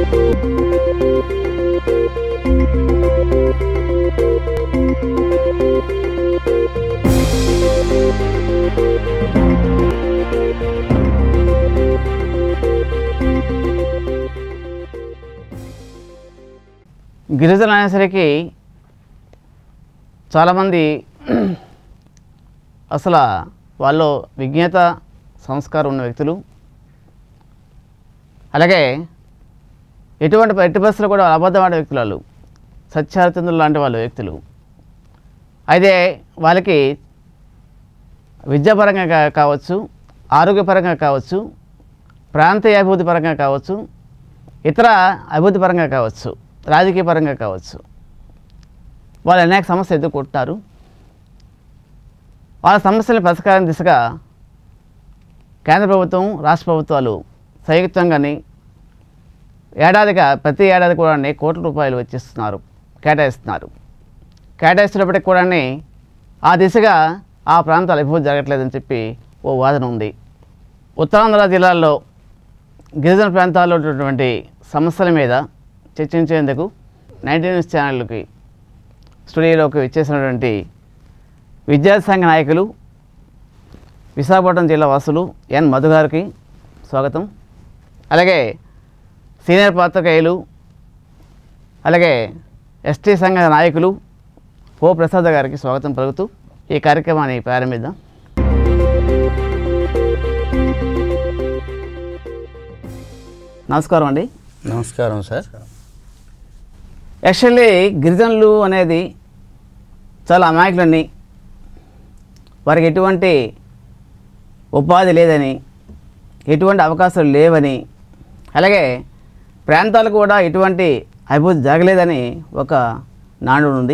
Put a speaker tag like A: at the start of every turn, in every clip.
A: గిరిజనులు అనేసరికి చాలామంది అసలు వాళ్ళు విజ్ఞత సంస్కారం ఉన్న వ్యక్తులు అలాగే ఎటువంటి ఎట్టి పరిస్థితుల్లో కూడా అబద్ధమైన వ్యక్తులు వాళ్ళు సత్యహరిచంద్రులు లాంటి వాళ్ళ వ్యక్తులు అయితే వాళ్ళకి విద్యాపరంగా కా- కావచ్చు ఆరోగ్యపరంగా కావచ్చు ప్రాంతీయ అభివృద్ధి పరంగా కావచ్చు ఇతర అభివృద్ధి పరంగా కావచ్చు రాజకీయ పరంగా కావచ్చు వాళ్ళు అనేక సమస్యలు ఎదుర్కొంటున్నారు వాళ్ళ సమస్యల పరిష్కారం దిశగా కేంద్ర ప్రభుత్వం రాష్ట్ర ప్రభుత్వాలు సంయుక్తంగాని ఏడాదిగా ప్రతి ఏడాది కూడా కోట్ల రూపాయలు వచ్చిస్తున్నారు కేటాయిస్తున్నారు కేటాయిస్తున్నప్పటికి కూడా ఆ దిశగా ఆ ప్రాంతాలు అభివృద్ధి జరగట్లేదని చెప్పి ఓ వాదన ఉంది ఉత్తరాంధ్ర జిల్లాల్లో గిరిజన ప్రాంతాల్లో ఉన్నటువంటి సమస్యల మీద చర్చించేందుకు నైన్టీ న్యూస్ ఛానల్కి స్టూడియోలోకి వచ్చేసినటువంటి విద్యార్థి సంఘ నాయకులు విశాఖపట్నం జిల్లా వాసులు ఎన్ మధు గారికి స్వాగతం అలాగే సీనియర్ పాత్రికేయులు అలాగే ఎస్టీ సంఘ నాయకులు ఓ ప్రసాద్ గారికి స్వాగతం పలుకుతూ ఈ కార్యక్రమాన్ని ప్రారంభిద్దాం నమస్కారం అండి
B: నమస్కారం సార్
A: యాక్చువల్లీ గిరిజనులు అనేది చాలా అమాయకులని వారికి ఎటువంటి ఉపాధి లేదని ఎటువంటి అవకాశాలు లేవని అలాగే ప్రాంతాలు కూడా ఎటువంటి అభివృద్ధి జరగలేదని ఒక నానుడు ఉంది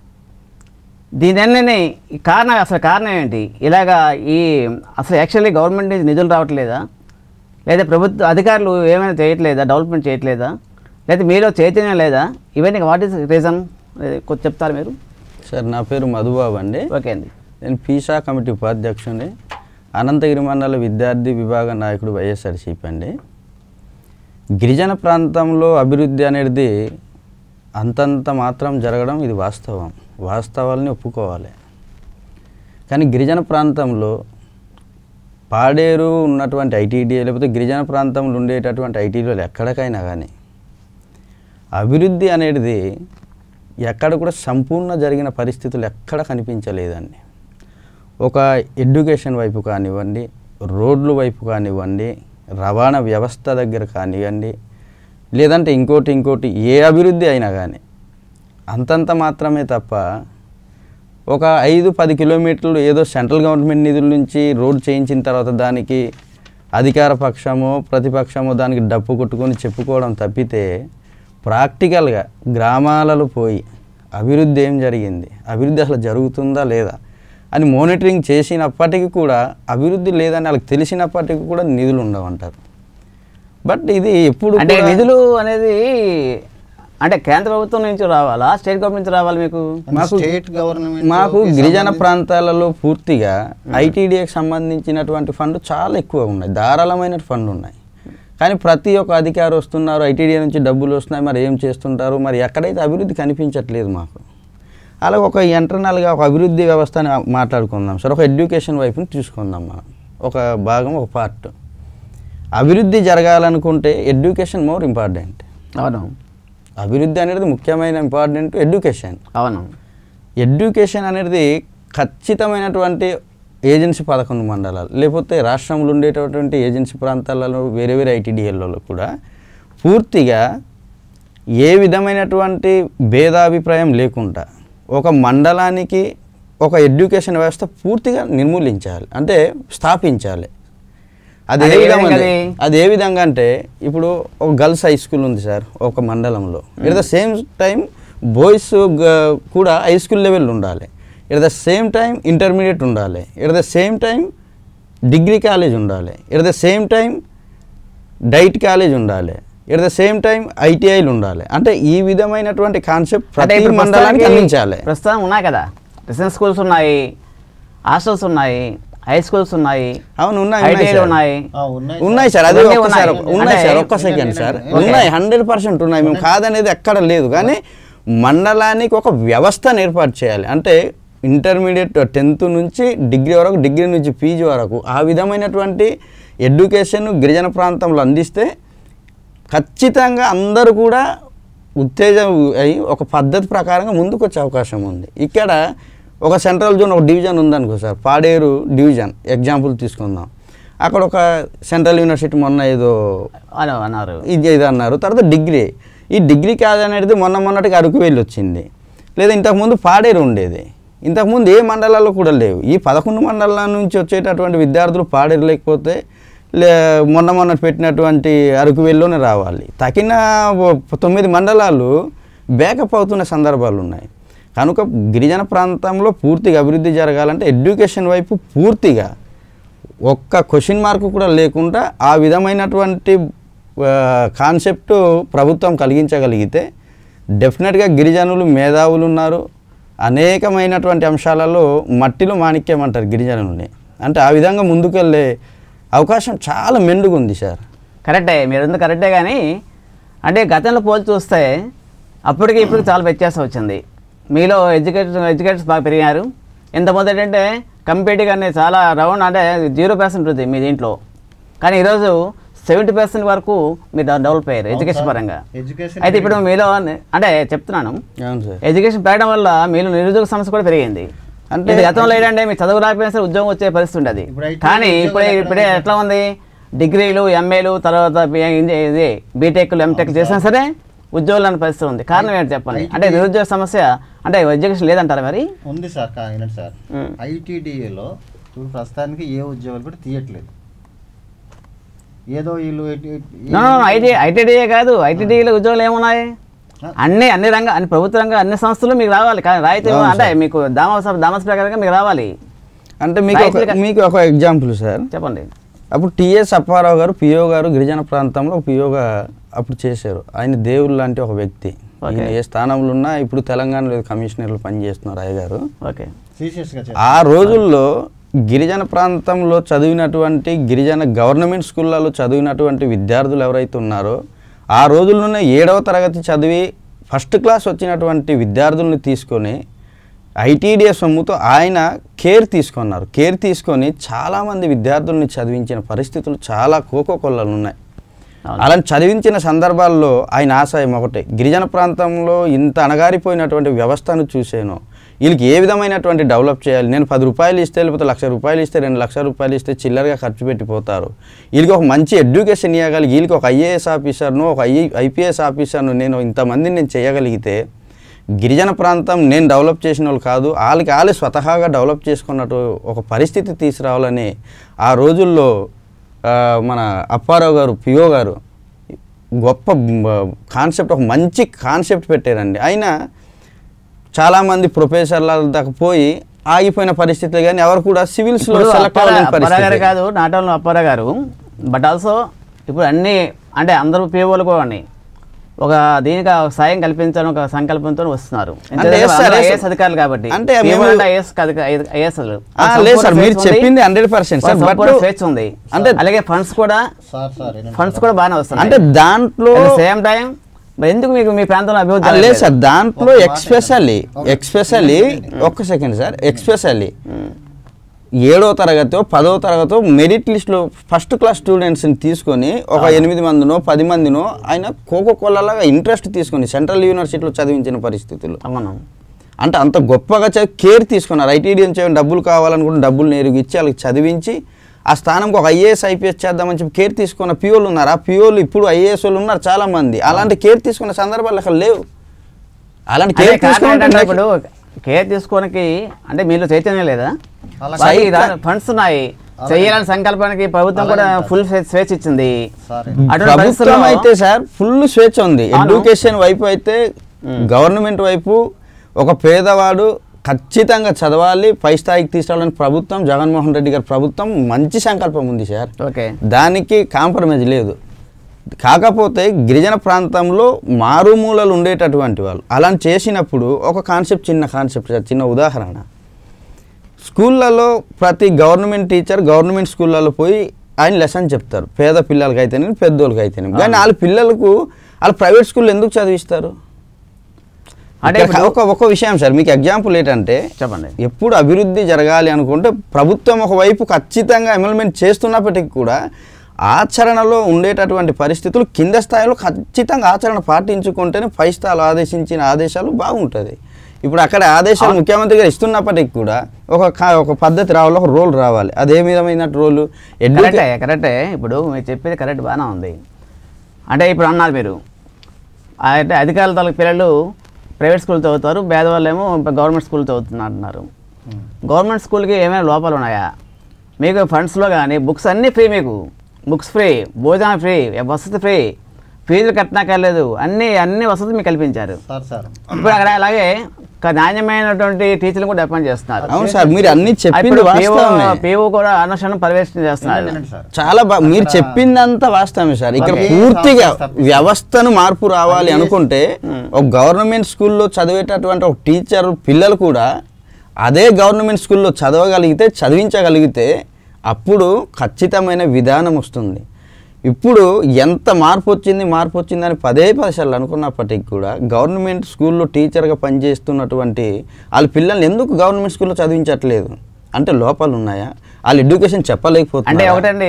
A: దీనన్నీ కారణం అసలు కారణం ఏంటి ఇలాగా ఈ అసలు యాక్చువల్లీ గవర్నమెంట్ నుంచి నిధులు రావట్లేదా లేదా ప్రభుత్వ అధికారులు ఏమైనా చేయట్లేదా డెవలప్మెంట్ చేయట్లేదా లేదా మీలో చైతన్యం లేదా ఇవన్నీ వాట్ ఈస్ రీజన్ కొంచెం చెప్తారు మీరు
B: సార్ నా పేరు మధుబాబు అండి
A: ఓకే అండి
B: నేను పీసా కమిటీ ఉపాధ్యక్షుని అనంతగిరి మండల విద్యార్థి విభాగ నాయకుడు వైఎస్ఆర్సీపీ అండి గిరిజన ప్రాంతంలో అభివృద్ధి అనేది అంతంత మాత్రం జరగడం ఇది వాస్తవం వాస్తవాలని ఒప్పుకోవాలి కానీ గిరిజన ప్రాంతంలో పాడేరు ఉన్నటువంటి ఐటీడీఏ లేకపోతే గిరిజన ప్రాంతంలో ఉండేటటువంటి ఐటీడీలు ఎక్కడికైనా కానీ అభివృద్ధి అనేది ఎక్కడ కూడా సంపూర్ణ జరిగిన పరిస్థితులు ఎక్కడ కనిపించలేదండి ఒక ఎడ్యుకేషన్ వైపు కానివ్వండి రోడ్లు వైపు కానివ్వండి రవాణా వ్యవస్థ దగ్గర కానివ్వండి లేదంటే ఇంకోటి ఇంకోటి ఏ అభివృద్ధి అయినా కానీ అంతంత మాత్రమే తప్ప ఒక ఐదు పది కిలోమీటర్లు ఏదో సెంట్రల్ గవర్నమెంట్ నిధుల నుంచి రోడ్ చేయించిన తర్వాత దానికి అధికార పక్షమో ప్రతిపక్షమో దానికి డప్పు కొట్టుకొని చెప్పుకోవడం తప్పితే ప్రాక్టికల్గా గ్రామాలలో పోయి అభివృద్ధి ఏం జరిగింది అభివృద్ధి అసలు జరుగుతుందా లేదా అని మానిటరింగ్ చేసినప్పటికీ కూడా అభివృద్ధి లేదని వాళ్ళకి తెలిసినప్పటికీ కూడా నిధులు ఉండవంటారు బట్ ఇది ఎప్పుడు
A: అంటే
B: కూడా-
A: నిధులు అనేది అంటే కేంద్ర ప్రభుత్వం నుంచి రావాలా స్టేట్ గవర్నమెంట్ నుంచి రావాలి మీకు
B: మాకు
C: స్టేట్ గవర్నమెంట్
B: మాకు గిరిజన ప్రాంతాలలో పూర్తిగా ఐటీడీఏకి సంబంధించినటువంటి ఫండ్ చాలా ఎక్కువ ఉన్నాయి ధారాళమైన ఫండ్ ఉన్నాయి కానీ ప్రతి ఒక్క అధికారి వస్తున్నారు ఐటీడీఏ నుంచి డబ్బులు వస్తున్నాయి మరి ఏం చేస్తుంటారు మరి ఎక్కడైతే అభివృద్ధి కనిపించట్లేదు మాకు అలాగే ఒక ఇంటర్నల్గా ఒక అభివృద్ధి వ్యవస్థని మాట్లాడుకుందాం సార్ ఒక ఎడ్యుకేషన్ వైపుని తీసుకుందాం మనం ఒక భాగం ఒక పార్ట్ అభివృద్ధి జరగాలనుకుంటే ఎడ్యుకేషన్ మోర్ ఇంపార్టెంట్
A: అవును
B: అభివృద్ధి అనేది ముఖ్యమైన ఇంపార్టెంట్ ఎడ్యుకేషన్
A: అవును
B: ఎడ్యుకేషన్ అనేది ఖచ్చితమైనటువంటి ఏజెన్సీ పదకొండు మండలాలు లేకపోతే రాష్ట్రంలో ఉండేటటువంటి ఏజెన్సీ ప్రాంతాలలో వేరే వేరే ఐటీడీఎల్లో కూడా పూర్తిగా ఏ విధమైనటువంటి భేదాభిప్రాయం లేకుండా ఒక మండలానికి ఒక ఎడ్యుకేషన్ వ్యవస్థ పూర్తిగా నిర్మూలించాలి అంటే స్థాపించాలి అది ఏ
A: అది ఏ
B: విధంగా
A: విధంగా
B: ఉంది?
A: అది?
B: అది ఏ విధంగా అంటే ఇప్పుడు ఒక గర్ల్స్ హై స్కూల్ ఉంది సార్ ఒక మండలంలో at the same time boys కూడా హై స్కూల్ లెవెల్ ఉండాలి at the same time intermediate ఉండాలి at the same time degree college ఉండాలి at the same time DIET college ఉండాలి ఎట్ ద సేమ్ టైం ఐటీఐలు ఉండాలి అంటే ఈ విధమైనటువంటి కాన్సెప్ట్
A: అంటే
B: ప్రతి
A: ఇప్పుడు
B: మండలానికి
A: ప్రస్తుతానికి
B: అందించాలి
A: ప్రస్తుతం ఉన్నాయి కదా రెసిడెన్స్ స్కూల్స్ ఉన్నాయి హాస్టల్స్ ఉన్నాయి హై స్కూల్స్ ఉన్నాయి
B: అవును ఉన్నాయి ఉన్నాయి
A: ఐటీఐలు
B: సార్.
A: ఉన్నాయి
C: ఆ, ఉన్నాయి
B: ఉన్నాయి
C: సార్.
B: సార్ అది
A: ఇవన్నీ
B: ఒక్కసారి
A: ఉన్నాయి.
B: ఉన్నాయి సార్
A: అంటే-
B: ఒక్క సెకండ్ సార్
C: ఓకే.
B: ఉన్నాయి హండ్రెడ్ పర్సెంట్ ఉన్నాయి మేము కాదనేది ఎక్కడ లేదు కానీ మండలానికి ఒక వ్యవస్థను ఏర్పాటు చేయాలి అంటే ఇంటర్మీడియట్ టెన్త్ నుంచి డిగ్రీ వరకు డిగ్రీ నుంచి పీజీ వరకు ఆ విధమైనటువంటి ఎడ్యుకేషన్ గిరిజన ప్రాంతంలో అందిస్తే ఖచ్చితంగా అందరూ కూడా ఉత్తేజం అయి ఒక పద్ధతి ప్రకారంగా ముందుకు వచ్చే అవకాశం ఉంది ఇక్కడ ఒక సెంట్రల్ జోన్ ఒక డివిజన్ ఉందనుకో సార్ పాడేరు డివిజన్ ఎగ్జాంపుల్ తీసుకుందాం అక్కడ ఒక సెంట్రల్ యూనివర్సిటీ మొన్న ఏదో
A: అని అన్నారు
B: ఇది ఇది అన్నారు తర్వాత డిగ్రీ ఈ డిగ్రీ కాదనేది మొన్న మొన్నటికి అరకు వెళ్ళి వచ్చింది లేదా ఇంతకుముందు పాడేరు ఉండేది ఇంతకుముందు ఏ మండలాల్లో కూడా లేవు ఈ పదకొండు మండలాల నుంచి వచ్చేటటువంటి విద్యార్థులు పాడేరు లేకపోతే లే మొన్న మొన్న పెట్టినటువంటి అరకు వెళ్ళలోనే రావాలి తగిన ఓ తొమ్మిది మండలాలు బ్యాకప్ అవుతున్న సందర్భాలు ఉన్నాయి కనుక గిరిజన ప్రాంతంలో పూర్తిగా అభివృద్ధి జరగాలంటే ఎడ్యుకేషన్ వైపు పూర్తిగా ఒక్క క్వశ్చన్ మార్క్ కూడా లేకుండా ఆ విధమైనటువంటి కాన్సెప్ట్ ప్రభుత్వం కలిగించగలిగితే డెఫినెట్గా గిరిజనులు మేధావులు ఉన్నారు అనేకమైనటువంటి అంశాలలో మట్టిలో మాణిక్యం అంటారు గిరిజనుల్ని అంటే ఆ విధంగా ముందుకెళ్ళే అవకాశం చాలా మెండుగా ఉంది సార్
A: కరెక్టే మీరు ఎందుకు కరెక్టే కానీ అంటే గతంలో పోల్చి చూస్తే అప్పటికి ఇప్పుడు చాలా వ్యత్యాసం వచ్చింది మీలో ఎడ్యుకేషన్ ఎడ్యుకేటర్స్ బాగా పెరిగారు ఇంతకుముందు ఏంటంటే కంపేటివ్గా అనేది చాలా రౌండ్ అంటే జీరో పర్సెంట్ ఉంది మీ దీంట్లో కానీ ఈరోజు సెవెంటీ పర్సెంట్ వరకు మీరు డెవలప్ అయ్యారు ఎడ్యుకేషన్ పరంగా
C: ఎడ్యుకేషన్
A: అయితే ఇప్పుడు మీలో అంటే చెప్తున్నాను
B: అవును సార్
A: ఎడ్యుకేషన్ పెరగడం వల్ల మీలో నిరుద్యోగ సమస్య కూడా పెరిగింది
B: అంటే-
A: అంటే గతంలో ఏంటంటే మీ చదువు రాకపోయినా సరే ఉద్యోగం వచ్చే పరిస్థితి ఉండేది
C: ఇప్పుడు అయితే
A: కానీ
C: ఉద్యోగాలు
A: ఇప్పుడే
C: ఎక్కడ
A: ఇప్పుడే
C: ఉన్నాయి?
A: ఎట్లా ఉంది డిగ్రీలు ఎంఏలు తర్వాత బి- ఇంజ- ఇది బీటెక్లు ఎంటెక్ చేసినా సరే ఉద్యోగాలు అనే పరిస్థితి ఉంది కారణం ఏంటి చెప్పండి
C: IT
A: అంటే నిరుద్యోగ సమస్య అంటే ఎడ్యుకేషన్ లేదంటారా మరి
C: ఉంది సార్ కా- వినండి సార్
A: ఉమ్.
C: ఐటీడీఏలో ఇప్పుడు ప్రస్తుతానికి ఏ ఉద్యోగాలు కూడా తీయట్లేదు ఏదో వీళ్ళు ఎటు- ఎటు-
A: ఐటీ ఐటీడీఏ కాదు ఐటీడీఏలో ఉద్యోగాలు ఏమున్నాయి అన్ని అన్ని రంగ అన్ని ప్రభుత్వ రంగ అన్ని సంస్థలు మీకు రావాలి కానీ రాయితీ
B: అవును
A: అంటే
B: సార్.
A: మీకు దామోస్ దామస్ ప్రకారంగా మీకు రావాలి
B: అంటే మీకు ఒక
A: రైతులుగా-
B: మీకు ఒక ఎగ్జాంపుల్ సార్
A: చెప్పండి
B: అప్పుడు టిఎస్ అప్పారావు గారు పిఓ గారు గిరిజన ప్రాంతంలో ఒక పిఓగా అప్పుడు చేశారు ఆయన దేవుడు లాంటి ఒక వ్యక్తి
A: ఓకే.
B: ఈయన ఏ స్థానంలో ఉన్నా ఇప్పుడు తెలంగాణలో కమిషనర్లు పనిచేస్తున్నారు అయ్య గారు
A: ఓకే
C: సీరియస్గా
B: ఆ రోజుల్లో గిరిజన ప్రాంతంలో చదివినటువంటి గిరిజన గవర్నమెంట్ స్కూళ్ళలో చదివినటువంటి విద్యార్థులు ఎవరైతే ఉన్నారో ఆ రోజుల్లోనే ఏడవ తరగతి చదివి ఫస్ట్ క్లాస్ వచ్చినటువంటి విద్యార్థుల్ని తీసుకొని ఐటీడీఎస్ సొమ్ముతో ఆయన కేర్ తీసుకున్నారు కేర్ తీసుకొని చాలామంది విద్యార్థుల్ని చదివించిన పరిస్థితులు చాలా కోకోకొల్లలు ఉన్నాయి
A: అవును.
B: అలా చదివించిన సందర్భాల్లో ఆయన ఆశయం ఒకటే గిరిజన ప్రాంతంలో ఇంత అణగారిపోయినటువంటి వ్యవస్థను చూసాను వీళ్ళకి ఏ విధమైనటువంటి డెవలప్ చేయాలి నేను పది రూపాయలు ఇస్తే లేకపోతే లక్ష రూపాయలు ఇస్తే రెండు లక్షల రూపాయలు ఇస్తే చిల్లరగా ఖర్చు పెట్టిపోతారు వీళ్ళకి ఒక మంచి ఎడ్యుకేషన్ ఇవ్వగలిగి వీళ్ళకి ఒక ఐఏఎస్ ఆఫీసర్ను ఒక ఐ ఐపీఎస్ ఆఫీసర్ను నేను ఇంతమందిని నేను చేయగలిగితే గిరిజన ప్రాంతం నేను డెవలప్ చేసిన వాళ్ళు కాదు వాళ్ళకి వాళ్ళే స్వతహాగా డెవలప్ చేసుకున్నట్టు ఒక పరిస్థితి తీసుకురావాలని ఆ రోజుల్లో ఆ, మన అప్పారావు గారు పిఓ గారు గొప్ప కాన్సెప్ట్ ఒక మంచి కాన్సెప్ట్ పెట్టారండి అయినా చాలామంది ప్రొఫెసర్ల దాకా పోయి ఆగిపోయిన పరిస్థితులు కానీ ఎవరు కూడా సివిల్స్లో
A: ఇప్పుడు
B: సెలెక్ట్
A: అప్పారా
B: అవ్వలేని
A: అప్పారా గారు
B: పరిస్థితి
A: కాదు నాట్ ఓన్లీ అప్పారా గారు బట్ ఆల్సో ఇప్పుడు అన్ని అంటే అందరూ పీఓలు కూడా ఉన్నాయి. ఒక దీనికి ఒక సాయం కల్పించాలని ఒక సంకల్పంతో వస్తున్నారు
B: అంటే yes sir, yes sir.
A: IAS అధికారులు కాబట్టి
B: అంటే
A: PO
B: మేము-
A: అంటే ఐఏఎస్ ఐఏఎస్
B: ఆ, లేదు సార్ మీరు చెప్పింది హండ్రెడ్ పర్సెంట్ సార్ బట్
A: స్వేచ్ఛ ఉంది
B: అంటే
A: అలాగే ఫండ్స్ కూడా
C: సార్ సార్ వినండి
A: ఫండ్స్ కూడా బాగానే వస్తున్నాయి
B: అంటే దాంట్లో
A: సేమ్ టైం మరి ఎందుకు మీకు మీ ప్రాంతంలో అభివృద్ధి
B: ఆ, లేదు
A: జరగలేదు?
B: సార్ దాంట్లో
C: ఒక మాట
B: ఎక్స్పెషల్లీ
C: వినండి.
B: ఎక్స్పెషల్లీ ఒక్క సెకండ్ సార్ ఎక్స్పెషల్లీ ఏడో తరగతో పదో తరగతో మెరిట్ లిస్ట్లో ఫస్ట్ క్లాస్ స్టూడెంట్స్ని తీసుకొని ఒక ఎనిమిది మందినో పది మందినో ఆయన కోకో కోలలాగా ఇంట్రెస్ట్ తీసుకొని సెంట్రల్ యూనివర్సిటీలో చదివించిన పరిస్థితులు
A: అవును
B: అంటే అంత గొప్పగా చదివి కేర్ తీసుకున్నారు ఐటీడీ నుంచి ఏమైనా డబ్బులు కావాలనుకుంటే డబ్బులు నేరుగా ఇచ్చి వాళ్ళకి చదివించి ఆ స్థానంకి ఒక ఐఏఎస్ ఐపీఎస్ చేద్దామని చెప్పి కేర్ తీసుకున్న పిఓలు ఉన్నారు ఆ పిఓలు ఇప్పుడు ఐఏఎస్ వాళ్ళు ఉన్నారు చాలా మంది అలాంటి కేర్ తీసుకున్న సందర్భాలు అక్కడ లేవు అలాంటి
A: అదే
B: కేర్
A: కారణం ఏంటంటే
B: తీసుకుంటే
A: ఇప్పుడు కేర్ తీసుకోనికి అంటే మీలో చైతన్యం లేదా
C: అలా
A: వాళ్ళకి
B: సైట్
A: రా- ఫండ్స్ ఉన్నాయి చేయాలని సంకల్పానికి ప్రభుత్వం కూడా
C: అలాగే
A: ఫుల్ స్వేచ్ఛ ఇచ్చింది
C: సార్
A: అటువంటి
B: ప్రభుత్వం
A: పరిస్థితుల్లో
B: అయితే సార్ ఫుల్ స్వేచ్ఛ ఉంది
A: అవును.
B: ఎడ్యుకేషన్ వైపు అయితే గవర్నమెంట్ వైపు ఒక పేదవాడు ఖచ్చితంగా చదవాలి పై స్థాయికి తీసుకురావాలని ప్రభుత్వం జగన్మోహన్ రెడ్డి గారి ప్రభుత్వం మంచి సంకల్పం ఉంది సార్
A: ఓకే
B: దానికి కాంప్రమైజ్ లేదు కాకపోతే గిరిజన ప్రాంతంలో మారుమూలలు ఉండేటటువంటి వాళ్ళు అలా చేసినప్పుడు ఒక కాన్సెప్ట్ చిన్న కాన్సెప్ట్ సార్ చిన్న ఉదాహరణ స్కూళ్ళలో ప్రతి గవర్నమెంట్ టీచర్ గవర్నమెంట్ స్కూళ్ళలో పోయి ఆయన లెసన్ చెప్తారు పేద పిల్లలకి అయితేనే పెద్దోళ్ళకి అయితేనే కానీ వాళ్ళ పిల్లలకు వాళ్ళు ప్రైవేట్ స్కూల్లో ఎందుకు చదివిస్తారు
A: అంటే
B: అంటే
A: ఇప్పుడు-
B: ఒక ఒక విషయం సార్ మీకు ఎగ్జాంపుల్ ఏంటంటే
A: చెప్పండి
B: ఎప్పుడు అభివృద్ధి జరగాలి అనుకుంటే ప్రభుత్వం ఒకవైపు ఖచ్చితంగా అమెండ్మెంట్ చేస్తున్నప్పటికీ కూడా ఆచరణలో ఉండేటటువంటి పరిస్థితులు కింద స్థాయిలో ఖచ్చితంగా ఆచరణ పాటించుకుంటేనే పై స్థాయిలో ఆదేశించిన ఆదేశాలు బాగుంటుంది ఇప్పుడు అక్కడ ఆదేశాలు ముఖ్యమంత్రి గారు ఇస్తున్నప్పటికీ కూడా ఒక కా- ఒక పద్ధతి రావాలి ఒక రోల్ రావాలి అదే విధమైన రోలు
A: కరెక్టే కరెక్టే ఇప్పుడు మీరు చెప్పేది కరెక్ట్ బాగానే ఉంది అంటే ఇప్పుడు అన్నారు మీరు అంటే అధికారుల తాలూకు పిల్లలు ప్రైవేట్ స్కూల్ చదువుతారు పేదవాళ్ళు ఏమో గవర్నమెంట్ స్కూల్ చదువుతున్నారు అంటున్నారు గవర్నమెంట్ స్కూల్కి ఏమైనా లోపాలు ఉన్నాయా మీకు ఫండ్స్లో కానీ బుక్స్ అన్నీ ఫ్రీ మీకు బుక్స్ ఫ్రీ భోజనం ఫ్రీ వసతి ఫ్రీ ఫీజులు కట్టనక్కర్లేదు అన్ని అన్ని వసతులు మీకు కల్పించారు
C: సార్ సార్
A: ఇప్పుడు అక్కడ అలాగే ఒక నాణ్యమైనటువంటి టీచర్లు కూడా అపాయింట్ చేస్తున్నారు
B: అవును సార్ మీరు అన్ని చెప్పింది
A: ఇప్పుడు
B: వాస్తవమే
A: పీఓ కూడా అనుక్షణం పర్యవేక్షణ చేస్తున్నారు
C: వినండి సార్
B: చాలా బాగా మీరు చెప్పిందంతా వాస్తవమే సార్ ఇక్కడ
C: ఓకే.
B: పూర్తిగా
C: తప్పు.
B: వ్యవస్థను మార్పు రావాలి అనుకుంటే ఒక గవర్నమెంట్ స్కూల్లో చదివేటటువంటి ఒక టీచర్ పిల్లలు కూడా అదే గవర్నమెంట్ స్కూల్లో చదవగలిగితే చదివించగలిగితే అప్పుడు ఖచ్చితమైన విధానం వస్తుంది ఇప్పుడు ఎంత మార్పు వచ్చింది మార్పు వచ్చిందని పదే పదిసార్లు అనుకున్నప్పటికీ కూడా గవర్నమెంట్ స్కూల్లో టీచర్గా పనిచేస్తున్నటువంటి వాళ్ళ పిల్లల్ని ఎందుకు గవర్నమెంట్ స్కూల్లో చదివించట్లేదు అంటే లోపాలు ఉన్నాయా వాళ్ళు ఎడ్యుకేషన్
A: అంటే
B: చెప్పలేకపోతే
A: ఒకటండి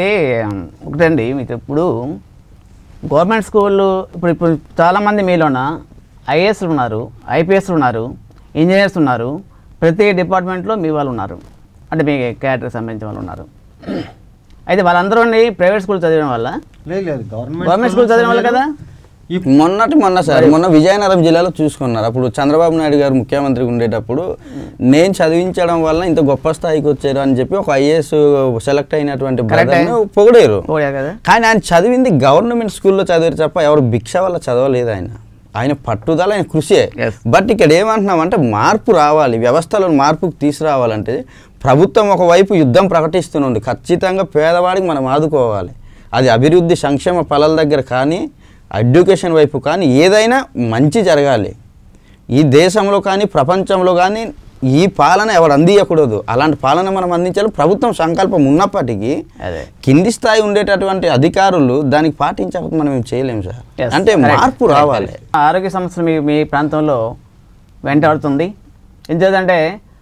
A: ఒకటండి మీకు ఇప్పుడు గవర్నమెంట్ స్కూళ్ళు ఇప్పుడు ఇప్పుడు చాలామంది మీలోన ఐఏఎస్లు ఉన్నారు ఐపీఎస్లు ఉన్నారు ఇంజనీర్స్ ఉన్నారు ప్రతి డిపార్ట్మెంట్లో మీ వాళ్ళు ఉన్నారు అంటే మీ క్యాటర్కి సంబంధించిన వాళ్ళు ఉన్నారు అయితే వాళ్ళందరూ ప్రైవేట్ స్కూల్ చదివడం వల్ల
C: లేదు లేదు గవర్నమెంట్
A: గవర్నమెంట్ స్కూల్ చదివిన వాళ్ళు కదా
B: మొన్నటి మొన్న సార్ మొన్న విజయనగరం జిల్లాలో చూసుకున్నారు అప్పుడు చంద్రబాబు నాయుడు గారు ముఖ్యమంత్రిగా ఉండేటప్పుడు నేను చదివించడం వల్ల ఇంత గొప్ప స్థాయికి వచ్చారు అని చెప్పి ఒక ఐఏఎస్ సెలెక్ట్ అయినటువంటి
A: Correct.
B: బ్రదర్ను పొగిడారు
A: పోయా కదా
B: కానీ ఆయన చదివింది గవర్నమెంట్ స్కూల్లో చదివారు తప్ప ఎవరు భిక్ష వల్ల చదవలేదు ఆయన ఆయన పట్టుదల ఆయన కృషియే
A: Yes.
B: బట్ ఇక్కడ ఏమంటున్నామంటే మార్పు రావాలి వ్యవస్థలో మార్పుకు తీసుకురావాలంటే ప్రభుత్వం ఒకవైపు యుద్ధం ప్రకటిస్తుంది ఖచ్చితంగా పేదవాడికి మనం ఆదుకోవాలి అది అభివృద్ధి సంక్షేమ ఫలాల దగ్గర కానీ ఎడ్యుకేషన్ వైపు కానీ ఏదైనా మంచి జరగాలి ఈ దేశంలో కానీ ప్రపంచంలో కానీ ఈ పాలన ఎవరు అందియకూడదు అలాంటి పాలన మనం అందించాలి ప్రభుత్వం సంకల్పం ఉన్నప్పటికీ
A: అదే
B: కింది స్థాయి ఉండేటటువంటి అధికారులు దానికి పాటించకపోతే మనం ఏం చేయలేము సార్
A: Yes,
B: అంటే
A: correct.
B: మార్పు రావాలి
A: ఆరోగ్య సమస్యలు మీ మీ ప్రాంతంలో వెంటాడుతుంది ఎందుకంటే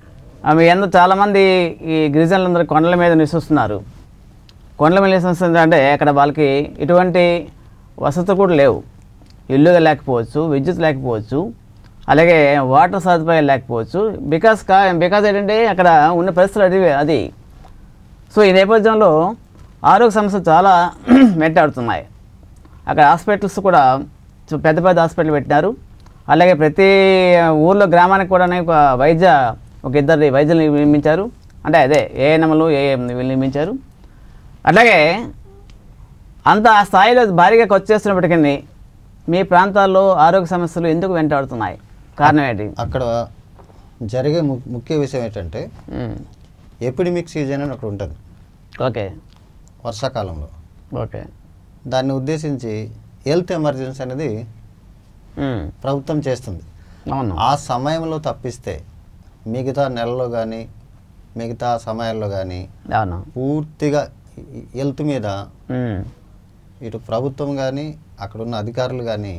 A: మీ అందరూ చాలామంది ఈ గిరిజనులందరూ కొండల మీద నివసిస్తున్నారు కొండల మీద నివసిస్తుంది అంటే అక్కడ వాళ్ళకి ఎటువంటి వసతులు కూడా లేవు ఇల్లుగా లేకపోవచ్చు విద్యుత్ లేకపోవచ్చు అలాగే వాటర్ సదుపాయాలు లేకపోవచ్చు బికాస్ కా బికాస్ ఏంటంటే అక్కడ ఉన్న పరిస్థితులు అది అది సో ఈ నేపథ్యంలో ఆరోగ్య సమస్యలు చాలా వెంటాడుతున్నాయి అక్కడ హాస్పిటల్స్ కూడా చు- పెద్ద పెద్ద హాస్పిటల్ పెట్టినారు అలాగే ప్రతి ఊర్లో గ్రామానికి కూడా ఒక వైద్య ఒక ఇద్దరు వైద్యులు నియమించారు అంటే అదే ఏఎన్ఎంలు ఏఎం వీళ్ళు నియమించారు అట్లాగే అంత ఆ స్థాయిలో భారీగా ఖర్చు చేస్తున్నప్పటికీ మీ ప్రాంతాల్లో ఆరోగ్య సమస్యలు ఎందుకు వెంటాడుతున్నాయి కారణం ఏంటి
C: అక్కడ జరిగే ము- ముఖ్య విషయం ఏంటంటే
A: మ్మ్.
C: ఎపిడమిక్ సీజన్ అని ఒకటి ఉంటుంది
A: ఓకే
C: వర్షాకాలంలో
A: ఓకే
C: దాన్ని ఉద్దేశించి హెల్త్ ఎమర్జెన్సీ అనేది
A: మ్మ్.
C: ప్రభుత్వం చేస్తుంది
A: అవును
C: ఆ సమయంలో తప్పిస్తే మిగతా నెలలో కానీ మిగతా సమయాల్లో కానీ
A: అవును
C: పూర్తిగా ఈ హెల్త్ మీద
A: మ్మ్.
C: ఇటు ప్రభుత్వం కానీ అక్కడ ఉన్న అధికారులు కానీ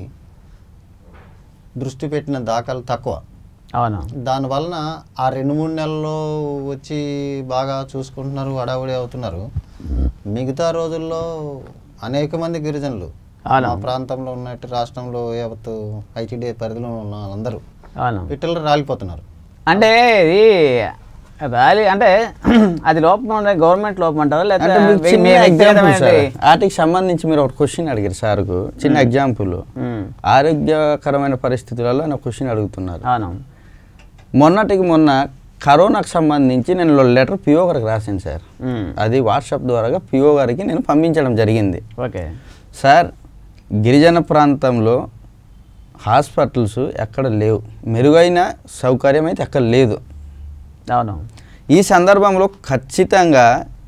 C: దృష్టి పెట్టిన దాఖలు తక్కువ
A: అవును
C: దానివలన ఆ రెండు మూడు నెలల్లో వచ్చి బాగా చూసుకుంటున్నారు హడావుడి అవుతున్నారు మిగతా రోజుల్లో అనేక మంది గిరిజనులు
A: అవును.
C: మా ప్రాంతంలో ఉన్నట్టు రాష్ట్రంలో యావత్తు ఐటీడీ పరిధిలో ఉన్న వాళ్ళందరూ
A: అవును
C: పిట్టలు రాలిపోతున్నారు
A: అంటే ఇది ర్యాలీ అంటే అది లోపం ఉండే గవర్నమెంట్ లోపం అంటారా
B: అంటే
A: లేకపోతే
B: మీకు
A: మీ-
B: చిన్న
A: మీ
B: ఎగ్జాంపుల్
A: వ్యక్తిగతమైనది?
B: సార్ వాటికి సంబంధించి మీరు ఒక క్వశ్చన్ అడిగారు సార్కు చిన్న ఎగ్జాంపుల్
A: మ్మ్.
B: ఆరోగ్యకరమైన పరిస్థితులలో నా క్వశ్చన్ అడుగుతున్నారు
A: అవును
B: మొన్నటికి మొన్న కరోనాకు సంబంధించి నేను లెటర్ పిఓ గారికి రాశాను సార్
A: మ్మ్.
B: అది వాట్సాప్ ద్వారాగా పిఓ గారికి నేను పంపించడం జరిగింది
A: ఓకే
B: సార్ గిరిజన ప్రాంతంలో హాస్పిటల్స్ ఎక్కడ లేవు మెరుగైన సౌకర్యం అయితే ఎక్కడ లేదు
A: అవును
B: ఈ సందర్భంలో ఖచ్చితంగా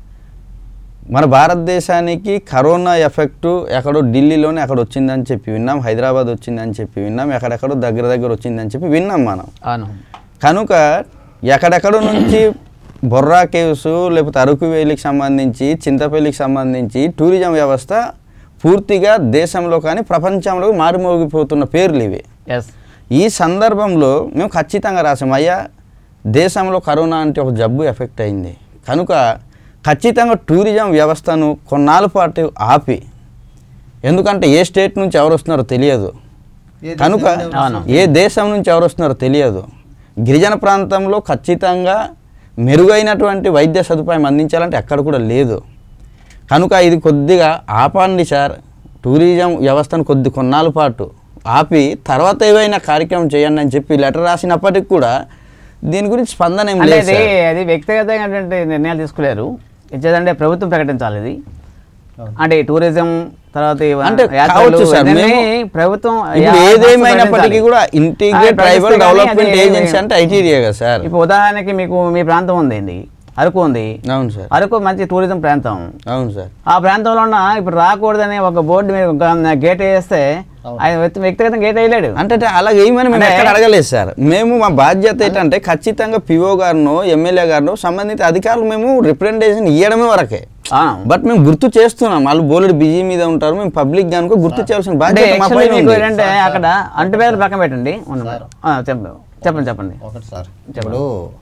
B: మన భారతదేశానికి కరోనా ఎఫెక్టు ఎక్కడో ఢిల్లీలోనే అక్కడ వచ్చిందని చెప్పి విన్నాం హైదరాబాద్ వచ్చిందని చెప్పి విన్నాం ఎక్కడెక్కడో దగ్గర దగ్గర వచ్చిందని చెప్పి విన్నాం మనం
A: అవును
B: కనుక ఎక్కడెక్కడో నుంచి బొర్రా కేవ్స్ లేకపోతే అరకు వేలికి సంబంధించి చింతపల్లికి సంబంధించి టూరిజం వ్యవస్థ పూర్తిగా దేశంలో కానీ ప్రపంచంలో మారుమోగిపోతున్న పేర్లు ఇవి
A: ఎస్
B: ఈ సందర్భంలో మేము ఖచ్చితంగా రాసాం అయ్యా దేశంలో కరోనా అంటే ఒక జబ్బు ఎఫెక్ట్ అయింది కనుక ఖచ్చితంగా టూరిజం వ్యవస్థను కొన్నాళ్ళ పాటు ఆపి ఎందుకంటే ఏ స్టేట్ నుంచి ఎవరు వస్తున్నారో తెలియదు కనుక
A: అవును.
B: ఏ దేశం నుంచి ఎవరు వస్తున్నారో తెలియదు గిరిజన ప్రాంతంలో ఖచ్చితంగా మెరుగైనటువంటి వైద్య సదుపాయం అందించాలంటే ఎక్కడ కూడా లేదు కనుక ఇది కొద్దిగా ఆపండి సార్ టూరిజం వ్యవస్థను కొద్ది కొన్నాళ్ళ పాటు ఆపి తర్వాత ఏవైనా కార్యక్రమం చేయండి అని చెప్పి లెటర్ రాసినప్పటికి కూడా దీని గురించి స్పందన ఏం
A: అంటే
B: లేదు
A: ఇది
B: సార్.
A: అది వ్యక్తిగతమైనటువంటి నిర్ణయాలు తీసుకోలేరు ఇచ్చేదంటే ప్రభుత్వం ప్రకటించాలి ఇది
C: అవును.
A: అంటే ఈ టూరిజం తర్వాత ఈ
B: అంటే
A: యాత్రలు
B: కావచ్చు సార్,
A: ఇవన్నీ
B: మేము-
A: ప్రభుత్వం
B: ఇప్పుడు
A: యా-
B: ఏదేమైనప్పటికీ
A: ప్రకటించాలి.
B: కూడా
A: ఆ,
B: ఇంటిగ్రేట్
A: ప్రకటిస్తే
B: ట్రైబల్
A: కానీ
B: డెవలప్మెంట్
A: అది-
B: ఏజెన్సీ అంటే ఐటీడీఏ కదా సార్
A: ఇప్పుడు ఉదాహరణకి మీకు మీ ప్రాంతం ఉంది అరకు ఉంది
B: అవును సార్
A: అరకు మంచి టూరిజం ప్రాంతం
B: అవును సార్
A: ఆ ప్రాంతంలో ఉన్న ఇప్పుడు రాకూడదని ఒక బోర్డు మీద ఒక గేట్ వేస్తే
C: అవును.
A: ఆయన వ్యక్తి- వ్యక్తిగతంగా గేట్ వేయలేడు
B: అంటే అలా ఏమని మేము
A: అంటే-
B: ఎక్కడ అడగలేదు సార్ మేము మా బాధ్యత ఏంటంటే ఖచ్చితంగా పిఓ గారినో ఎమ్మెల్యే గారినో సంబంధిత అధికారులు మేము రిప్రజెంటేషన్ ఇవ్వడమే వరకే
A: ఆ.
B: బట్ మేము గుర్తు చేస్తున్నాం వాళ్ళు బోలెడు బిజీ మీద ఉంటారు మేము పబ్లిక్ కనుక గుర్తు చేయాల్సిన
A: అంటే
B: బాధ్యత మా
A: actually
B: పైన
A: మీకు
B: ఉంది.
A: ఏంటంటే
C: సార్,
A: అక్కడ అంటు పేరు పక్కన పెట్టండి ఉన్న-
C: సార్.
A: ఆ, చెప్పండి చెప్పండి చెప్పండి
C: ఒకటి సార్ ఇప్పుడు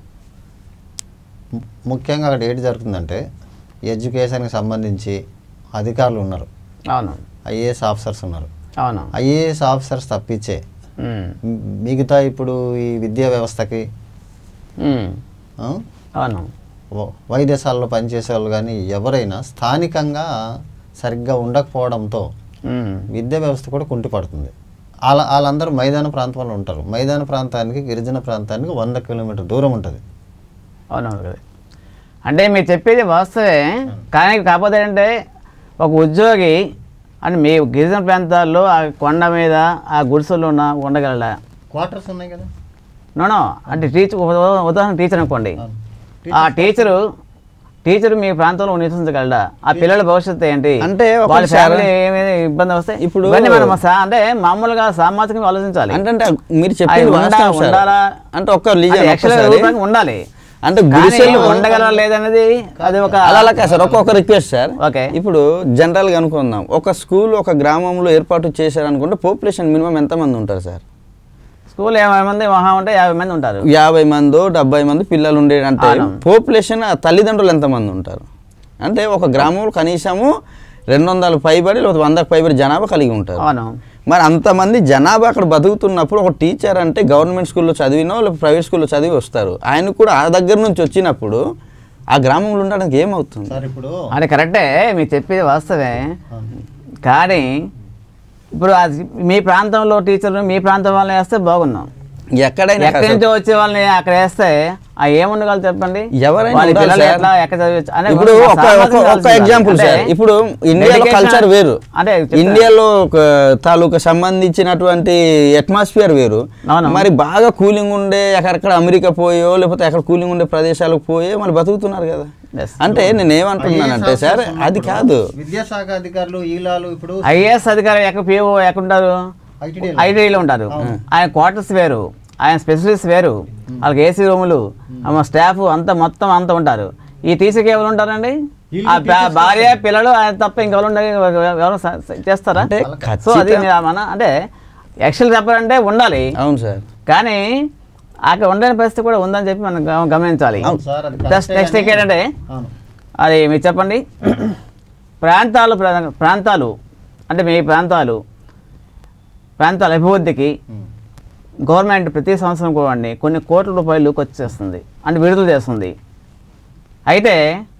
C: ము- ముఖ్యంగా అక్కడ ఏంటి జరుగుతుందంటే ఎడ్యుకేషన్కి సంబంధించి అధికారులు ఉన్నారు
A: అవును
C: ఐఏఎస్ ఆఫీసర్స్ ఉన్నారు
A: అవును
C: ఐఏఎస్ ఆఫీసర్స్ తప్పించే
A: ఉమ్.
C: మ్- మిగతా ఇప్పుడు ఈ విద్యా వ్యవస్థకి
A: ఉమ్.
C: ఆ,
A: అవును
C: వ- వైద్యశాలలో పనిచేసే వాళ్ళు కానీ ఎవరైనా స్థానికంగా సరిగ్గా ఉండకపోవడంతో
A: ఉమ్.
C: విద్యా వ్యవస్థ కూడా కుంటిపడుతుంది వాళ్ళ వాళ్ళందరూ మైదాన ప్రాంతంలో ఉంటారు మైదాన ప్రాంతానికి గిరిజన ప్రాంతానికి వంద కిలోమీటర్ దూరం ఉంటుంది
A: అవును అవును కదా అంటే మీరు చెప్పేది వాస్తవే కానీ కాకపోతే అంటే ఒక ఉద్యోగి అంటే మీ గిరిజన ప్రాంతాల్లో ఆ కొండ మీద ఆ గుడిసెల్లో ఉన్న ఉండగలడా
C: క్వార్టర్స్ ఉన్నాయి కదా
A: నోనో అంటే టీచర్ ఉదాహరణ టీచర్ అనుకోండి
C: అవును.
A: ఆ టీచరు టీచర్ మీ ప్రాంతంలో నివసించగలడా ఆ పిల్లల భవిష్యత్తు ఏంటి
B: అంటే ఒక
A: వాళ్ళ
B: సార్-
A: ఫ్యామిలీ ఏమైనా ఇబ్బంది వస్తే
B: ఇప్పుడు-
A: ఇవన్నీ మనం సా- అంటే మామూలుగా సామాజికంగా ఆలోచించాలి
B: అంటే అంటే మీరు చెప్పింది
A: అది ఉండా-
B: వాస్తవం సార్.
A: ఉండాలా?
B: అంటే ఒక్క లీజన్
A: అది actually
B: ఒక్కసారి
A: రూపంగా ఉండాలి
B: అంటే
A: కానీ
B: గుడిసెలు
A: ఉండగలరా లేదనేది అది ఒక
B: అలా అలా కాదు సార్ ఒక్కొక్క రిక్వెస్ట్ సార్
A: ఓకే.
B: ఇప్పుడు జనరల్గా అనుకుందాం ఒక స్కూల్ ఒక గ్రామంలో ఏర్పాటు చేశారనుకుంటే పాపులేషన్ మినిమం ఎంతమంది ఉంటారు సార్
A: స్కూల్ యాభై మంది మహా ఉంటే యాభై మంది ఉంటారు
B: యాభై మందో డెబ్బై మంది పిల్లలు ఉండే అంటే
A: అవును.
B: పాపులేషన్ తల్లిదండ్రులు ఎంతమంది ఉంటారు అంటే ఒక గ్రామంలో కనీసము రెండు వందల పైబడి లేదా వందకు పైబడి జనాభా కలిగి ఉంటారు
A: అవును
B: మరి అంతమంది జనాభా అక్కడ బతుకుతున్నప్పుడు ఒక టీచర్ అంటే గవర్నమెంట్ స్కూల్లో చదివినో లేకపోతే ప్రైవేట్ స్కూల్లో చదివి వస్తారు ఆయన కూడా ఆ దగ్గర నుంచి వచ్చినప్పుడు ఆ గ్రామంలో ఉండడానికి ఏమవుతుంది
C: సార్ ఇప్పుడు
A: అంటే కరెక్టే మీరు చెప్పేది వాస్తవే కానీ ఇప్పుడు అది మీ ప్రాంతంలో టీచర్లు మీ ప్రాంతం వాళ్ళని వేస్తే బాగున్నాం
B: ఎక్కడైనా
A: ఎక్కడి
B: కాదు
A: నుంచో వచ్చే వాళ్ళని అక్కడ వేస్తే ఆ ఏముండగలరు చెప్పండి
B: ఎవరైనా
A: వాళ్ళ
B: ఉండాలి
A: పిల్లలు
B: సార్.
A: ఎట్లా ఎక్కడ చదివచ్చు అనే
B: ఇప్పుడు
A: ఒక
B: ఒక
A: సామాజిక
B: ఒక- ఒక
A: ఆలోచన
B: ఎగ్జాంపుల్
A: అంటే
B: సార్ ఇప్పుడు ఇండియాలో
A: dedication-
B: కల్చర్ వేరు
A: అంటే చెప్తా.
B: ఇండియాలో ఒక తాలూకా సంబంధించినటువంటి అట్మాస్ఫియర్ వేరు
A: అవును.
B: మరి బాగా కూలింగ్ ఉండే ఎక్కడెక్కడ అమెరికా పోయో లేకపోతే ఎక్కడ కూలింగ్ ఉండే ప్రదేశాలకు పోయో మళ్ళీ బతుకుతున్నారు కదా
A: Yes.
B: అంటే నేను ఏమంటున్నానంటే సార్ అది కాదు
C: విద్యాశాఖ అధికారులు ఈలాలు ఇప్పుడు
A: ఐఏఎస్ అధికారి ఎక్కడ పిఓ ఎక్కడ ఉంటారు
C: ITD లో.
A: ఐటీడీలో ఉంటారు ఆయన క్వార్టర్స్ వేరు ఆయన స్పెషలిస్ట్ వేరు వాళ్ళకి ఏసీ రూములు ఆమె స్టాఫ్ అంతా మొత్తం అంతా ఉంటారు ఈ టీచర్కి ఎవరు ఉంటారండి
C: వీళ్ళు
A: ఆ భా- భార్య పిల్లలు ఆయన తప్ప ఇంకెవరు ఉండాలి ఎవరు స- స- చేస్తారా
B: అంటే
A: సో అది
B: ఖచ్చితంగా
A: మన అంటే యాక్చువల్ చెప్పాలంటే ఉండాలి
B: అవును సార్
A: కానీ అక్కడ ఉండని పరిస్థితి కూడా ఉందని చెప్పి మనం గమ- గమనించాలి
C: అవును సార్, అది
A: నెక్స్ట్
C: కరెక్టే
A: నెక్స్ట్
C: కానీ-
A: ఏంటంటే
C: అవును.
A: అది మీరు చెప్పండి ప్రాంతాలు ప్ర- ప్రాంతాలు అంటే మీ ప్రాంతాలు ప్రాంతాల అభివృద్ధికి
C: ఉమ్.
A: గవర్నమెంట్ ప్రతి సంవత్సరం కూడా అండి కొన్ని కోట్ల రూపాయలు ఖర్చు చేస్తుంది అంటే విడుదల చేస్తుంది అయితే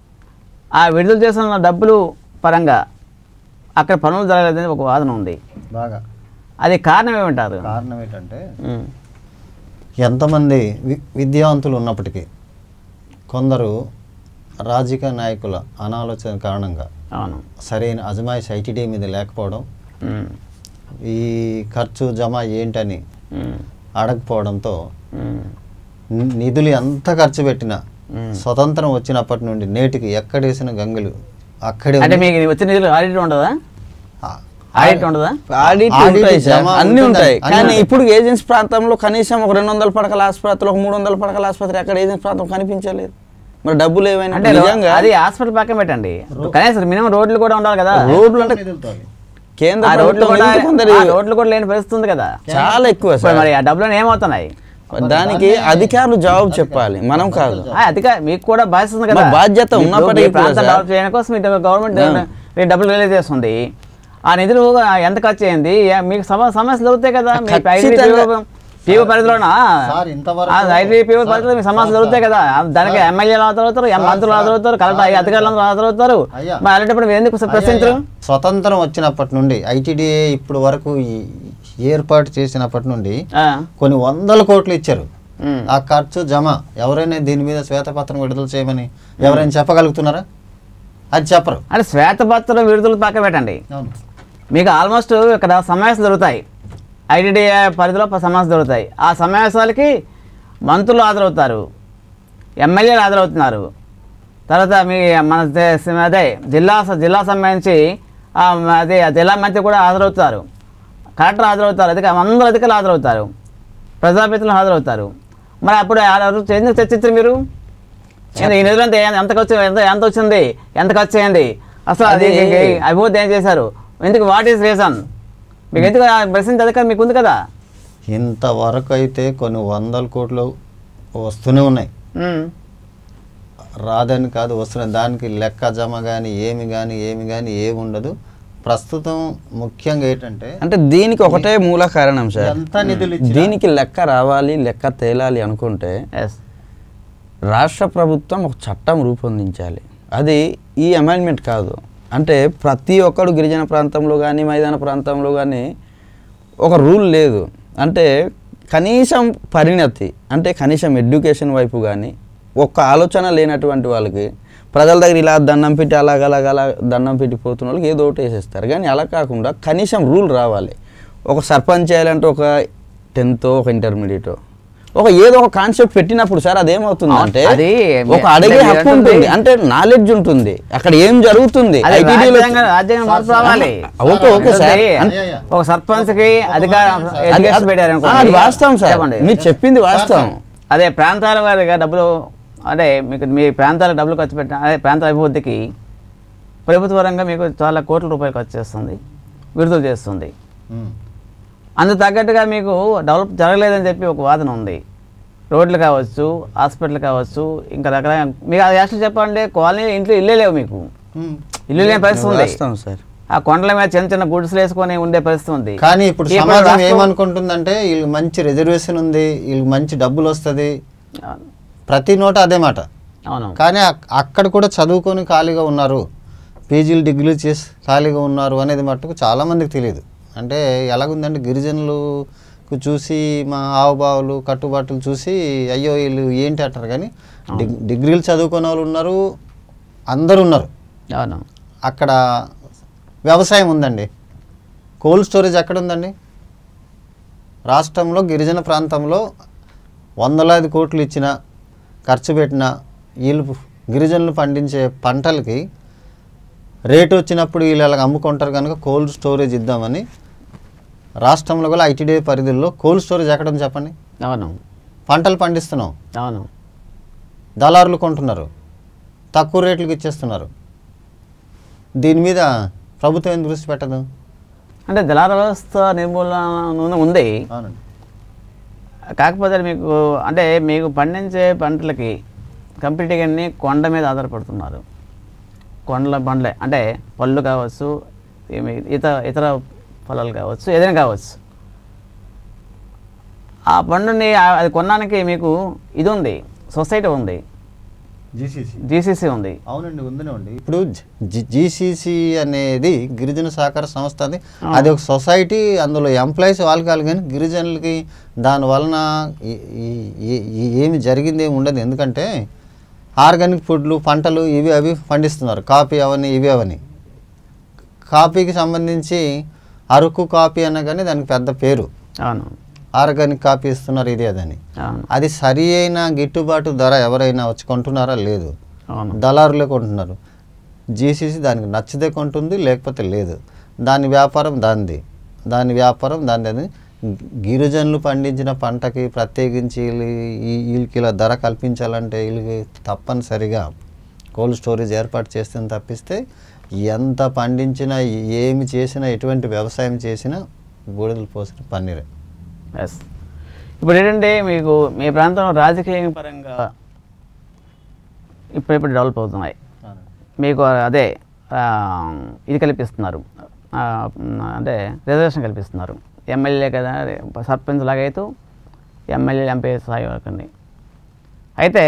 A: ఆ విడుదల చేస్తున్న డబ్బులు పరంగా అక్కడ పనులు జరగలేదని ఒక వాదన ఉంది
C: బాగా
A: అది కారణం ఏమంటారు
C: కారణం ఏంటంటే
A: ఉమ్.
C: ఎంతమంది వి విద్యావంతులు ఉన్నప్పటికీ కొందరు రాజకీయ నాయకుల అనాలోచన కారణంగా
A: అవును
C: సరైన అజమాయిషి ఐటీడీ మీద లేకపోవడం
A: ఉమ్.
C: ఈ ఖర్చు జమ ఏంటని
A: ఉమ్.
C: అడగపోవడంతో
A: ఉమ్.
C: ని- నిధులు ఎంత ఖర్చు పెట్టినా
A: ఉమ్.
C: స్వతంత్రం వచ్చినప్పటి నుండి నేటికి ఎక్కడేసిన గంగులు అక్కడే
A: అంటే
C: ఉంది.
A: మీకు వచ్చిన నిధులు ఆడిట్ ఉండదా
C: ఆ-
A: ఆడిట్ ఉండదా
B: ఆడిట్
C: ఆడిట్
B: ఉంటాయి సార్
C: జమ
B: అన్నీ
C: ఉంటుంది.
B: ఉంటాయి
C: అన్నీ
B: కానీ
C: ఉంటాయి.
B: ఇప్పుడు ఏజెన్సీ ప్రాంతంలో కనీసం ఒక రెండు వందల పడకల ఆసుపత్రి ఒక మూడు వందల పడకల ఆసుపత్రి అక్కడ ఏజెన్సీ ప్రాంతం కనిపించలేదు మరి డబ్బులు ఏమైనా
A: అంటే రో-
B: నిజంగా
A: అది హాస్పిటల్ పక్కన పెట్టండి కనీసం మినిమం రోడ్లు కూడా ఉండాలి కదా
B: రోడ్లు అంటే కేంద్ర
A: ఆ రోడ్లు
B: ప్రభుత్వం
A: కూడా
B: ఎందుకు కొందరు
A: ఆ రోడ్లు కూడా లేని పరిస్థితి ఉంది కదా
B: చాలా ఎక్కువ
A: ఇప్పుడు
B: సార్
A: మరి ఆ డబ్బులు ఏమవుతున్నాయి
B: దానికి అధికారులు జవాబు చెప్పాలి మనం కాదు
A: ఆ, అదిగా మీకు కూడా బాధ్యత ఉంది కదా
B: మరి బాధ్యత
A: మీకు
B: ఉన్నప్పటికీ
A: మీ ప్రాంతం
B: కూడా
A: డెవలప్ చేయడం కోసం మీకు గవర్నమెంట్ మీకు డబ్బులు రిలీజ్ చేస్తుంది ఆ నిధులు ఎంత ఖర్చు అయింది ఏ- మీకు సమ సమస్యలు దొరుకుతాయి కదా మీ
B: ఖచ్చితంగా.
A: పీఓ పరిధిలోనా
C: సార్ ఇంతవరకు
A: ఐటీ పీఓ పరిధిలో మీ సమస్యలు దొరుకుతాయి కదా దానికి ఎమ్మెల్యేలు హాజరవుతారు ఎం మంత్రులు హాజరవుతారు కలెక్టర్ అధికారులు హాజరవుతారు
C: అయ్యా.
A: మరి అలాంటప్పుడు మీరు ఎందుకు ప్రశ్నించరు
C: స్వతంత్రం వచ్చినప్పటి నుండి ఐటీడీఏ ఇప్పుడు వరకు ఈ ఏర్పాటు చేసినప్పటి నుండి
A: ఆ,
C: కొన్ని వందల కోట్లు ఇచ్చారు
A: ఉమ్.
C: ఆ ఖర్చు జమ ఎవరైనా దీని మీద శ్వేతపత్రం విడుదల చేయమని ఎవరైనా చెప్పగలుగుతున్నారా అది చెప్పరు
A: అంటే శ్వేతపత్రం విడుదల పక్కన పెట్టండి
C: అవును
A: మీకు ఆల్మోస్ట్ ఇక్కడ సమావేశాలు దొరుకుతాయి ఐటీడీఏ పరిధిలో ప- సమావేశాలు దొరుకుతాయి ఆ సమావేశాలకి మంత్రులు హాజరవుతారు ఎమ్మెల్యేలు హాజరవుతున్నారు తర్వాత మీ మన దే- అదే జిల్లా స- జిల్లా సంబంధించి ఆ, అదే ఆ జిల్లా మంత్రి కూడా హాజరవుతారు కలెక్టర్ హాజరవుతారు అధిక అందరూ అధికారులు హాజరవుతారు ప్రజాప్రతినిధులు హాజరవుతారు మరి అప్పుడు ఆ రోజు ఎందుకు చర్చించరు మీరు ఏంది, ఈ నిధులు ఎంత ఎంత ఖర్చు ఎంత ఎంత వచ్చింది ఎంత ఖర్చు అయింది అసలు అది
B: అది-
A: అభివృద్ధి ఏం చేశారు ఎందుకు వాట్ ఈస్ రీజన్ మీకు ఎందుకు ఆ ప్రశ్నించే అధికారం మీకు ఉంది కదా
C: ఇంతవరకు అయితే కొన్ని వందల కోట్లు వస్తూనే ఉన్నాయి
A: ఉమ్.
C: రాదని కాదు వస్తున్నాయి దానికి లెక్క జమ కానీ ఏమి కానీ ఏమి కానీ ఏమి ఉండదు ప్రస్తుతం ముఖ్యంగా ఏంటంటే
B: అంటే దీనికి ఒకటే మూల కారణం సార్
C: ఎంత నిధులు ఇచ్చినా
B: దీనికి లెక్క రావాలి లెక్క తేలాలి అనుకుంటే
A: Yes.
B: రాష్ట్ర ప్రభుత్వం ఒక చట్టం రూపొందించాలి అది ఈ అమెండ్మెంట్ కాదు అంటే ప్రతి ఒక్కడు గిరిజన ప్రాంతంలో కానీ మైదాన ప్రాంతంలో కానీ ఒక రూల్ లేదు అంటే కనీసం పరిణతి అంటే కనీసం ఎడ్యుకేషన్ వైపు కానీ ఒక్క ఆలోచన లేనటువంటి వాళ్ళకి ప్రజల దగ్గర ఇలా దండం పెట్టి అలాగ అలాగ అలా దండం పెట్టి పోతున్న వాళ్ళకి ఏదో ఒకటి వేసేస్తారు కానీ అలా కాకుండా కనీసం రూల్ రావాలి ఒక సర్పంచ్ చేయాలంటే ఒక టెన్త్ ఒక ఇంటర్మీడియట్ ఒక ఏదో ఒక కాన్సెప్ట్ పెట్టినప్పుడు సార్ అదేమవుతుంది అంటే
A: అది
B: ఒక అడిగే
A: మీరు
B: హక్కు
A: అంటుంది-
B: ఉంటుంది అంటే నాలెడ్జ్ ఉంటుంది అక్కడ ఏం జరుగుతుంది
A: అది
B: ITD లో-
A: రాజ్యాంగ- రాజ్యాంగం మార్పు రావాలి
B: ఓకే ఓకే సార్
A: అది
B: అంటే
A: ఒక సర్పంచ్ కి అధికారం
B: అది-
A: ఎడ్యుకేషన్ పెట్టారు
B: ఆ,
A: అనుకోండి.
B: అది వాస్తవం సార్
A: చెప్పండి.
B: మీరు చెప్పింది వాస్తవం
A: అదే ప్రాంతాల వారిగా డబ్బులు అంటే మీకు మీ ప్రాంతాలకు డబ్బులు ఖర్చు పెట్టిన అదే ప్రాంతాల అభివృద్ధికి ప్రభుత్వ పరంగా మీకు చాలా కోట్ల రూపాయలు ఖర్చు చేస్తుంది విడుదల చేస్తుంది
C: ఉమ్.
A: అందుకు తగ్గట్టుగా మీకు డెవలప్ జరగలేదని చెప్పి ఒక వాదన ఉంది రోడ్లు కావచ్చు హాస్పిటల్ కావచ్చు ఇంకా రకరకాల మీకు అది యాక్చువల్ చెప్పాలంటే కాలనీ ఇంట్లో ఇల్లే లేవు మీకు
C: ఉమ్.
A: ఇల్లు లేని పరిస్థితి ఉంది
B: వాస్తవం సార్
A: ఆ కొండల మీద చిన్న చిన్న గుడిసెలు వేసుకొని ఉండే పరిస్థితి ఉంది
C: కానీ ఇప్పుడు
A: ఇప్పుడు
C: సమాజం
A: రాష్ట్రం-
C: ఏమనుకుంటుందంటే వీళ్ళకి మంచి రిజర్వేషన్ ఉంది వీళ్ళకి మంచి డబ్బులు వస్తుంది
A: అవును.
C: ప్రతి నోట అదే మాట
A: అవును
C: కానీ అక్- అక్కడ కూడా చదువుకొని ఖాళీగా ఉన్నారు పీజీలు డిగ్రీలు చేసి ఖాళీగా ఉన్నారు అనేది మట్టుకు చాలామందికి తెలియదు అంటే ఎలాగుందంటే గిరిజనులకు చూసి మా హావభావాలు కట్టుబాట్లు చూసి అయ్యో వీళ్ళు ఏంటి అంటారు కానీ డిగ్ డిగ్రీలు చదువుకునే వాళ్ళు ఉన్నారు అందరూ ఉన్నారు
A: అవును
C: అక్కడ వ్యవసాయం ఉందండి కోల్డ్ స్టోరేజ్ ఎక్కడ ఉందండి రాష్ట్రంలో గిరిజన ప్రాంతంలో వందలాది కోట్లు ఇచ్చిన ఖర్చు పెట్టిన వీళ్ళు గిరిజనులు పండించే పంటలకి రేటు వచ్చినప్పుడు వీళ్ళు అలాగ అమ్ముకుంటారు కనుక కోల్డ్ స్టోరేజ్ ఇద్దామని రాష్ట్రంలో కూడా ఐటీడీ పరిధిలో కోల్డ్ స్టోరేజ్ ఎక్కడ ఉంది చెప్పండి
A: అవును
C: పంటలు పండిస్తున్నాం
A: అవును
C: దళారులు కొంటున్నారు తక్కువ రేట్లకు ఇచ్చేస్తున్నారు దీని మీద ప్రభుత్వం ఎందుకు దృష్టి పెట్టదు
A: అంటే దళార వ్యవస్థ నిర్మూలన ఉంది
C: అవునండి
A: కాకపోతే మీకు అంటే మీకు పండించే పంటలకి కంప్లీట్గా అన్ని కొండ మీద ఆధారపడుతున్నారు కొండల పండ్లే అంటే పళ్ళు కావచ్చు ఏమి ఇతర ఇతర ఫలాలు కావచ్చు ఏదైనా కావచ్చు ఆ పండుని ఆ- అది కొనడానికి మీకు ఇది ఉంది సొసైటీ ఉంది
C: జీసీసీ
A: జీసీసీ ఉంది
C: అవునండి ఉందనే ఉంది ఇప్పుడు జీసీసీ అనేది గిరిజన సహకార సంస్థ అది అది ఒక సొసైటీ అందులో ఎంప్లాయీస్ వాళ్ళు కాదు కానీ గిరిజనులకి దాని వలన ఈ- ఈ- ఈ- ఈ- ఏమి జరిగింది ఏమి ఉండదు ఎందుకంటే ఆర్గానిక్ ఫుడ్లు పంటలు ఇవి అవి పండిస్తున్నారు కాఫీ అవని ఇవి అవని కాఫీకి సంబంధించి అరకు కాఫీ అన్న కానీ దానికి పెద్ద పేరు
A: అవును
C: ఆర్గానిక్ కాఫీ ఇస్తున్నారు ఇది అదని
A: అవును
C: అది సరి అయిన గిట్టుబాటు ధర ఎవరైనా వచ్చి కొంటున్నారా లేదు
A: అవును
C: దళారులే కొంటున్నారు జీసీసీ దానికి నచ్చితే కొంటుంది లేకపోతే లేదు దాని వ్యాపారం దానిది దాని వ్యాపారం దానిది అని గిరిజనులు పండించిన పంటకి ప్రత్యేకించి వీళ్ళు- ఈ- వీళ్ళకి ఇలా ధర కల్పించాలంటే వీళ్ళకి తప్పనిసరిగా కోల్డ్ స్టోరేజ్ ఏర్పాటు చేస్తుంది తప్పిస్తే ఎంత పండించినా ఏమి చేసినా ఎటువంటి వ్యవసాయం చేసినా బూడిదలు పోసిన పన్నీరే
A: ఎస్ ఇప్పుడు ఏంటంటే మీకు మీ ప్రాంతంలో రాజకీయ పరంగా ఇప్పుడిప్పుడు డెవలప్ అవుతున్నాయి మీకు అదే ఆ, ఇది కల్పిస్తున్నారు ఆ, అంటే రిజర్వేషన్ కల్పిస్తున్నారు ఎమ్మెల్యే కదా సర్పంచ్ లాగా అయితే ఎమ్మెల్యే ఎంపీ స్థాయి వరకండి అయితే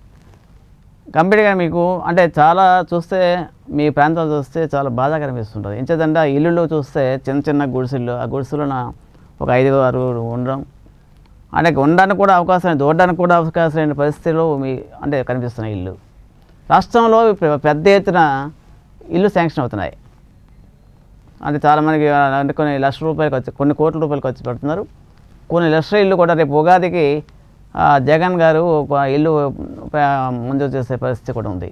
A: కంప్లీట్గా మీకు అంటే చాలా చూస్తే మీ ప్రాంతాలు చూస్తే చాలా బాధ కనిపిస్తుంటుంది ఎంచేదంటే ఆ ఇల్లులు చూస్తే చిన్న చిన్న గుడిసెలు ఆ గుడిసెలున ఒక ఐదు ఆరు ఉండడం అంటే ఉండడానికి కూడా అవకాశం చూడడానికి కూడా అవకాశం లేని పరిస్థితులు మీ అంటే కనిపిస్తున్నాయి ఇల్లు రాష్ట్రంలో పె- పెద్ద ఎత్తున ఇల్లు శాంక్షన్ అవుతున్నాయి అంటే చాలామందికి అంటే కొన్ని లక్షల రూపాయలు ఖర్చు కొన్ని కోట్ల రూపాయలు ఖర్చు పెడుతున్నారు కొన్ని లక్షల ఇల్లు కూడా రేపు ఉగాదికి ఆ, జగన్ గారు ఒక ఇల్లు ఆ, మంజూరు చేసే పరిస్థితి కూడా ఉంది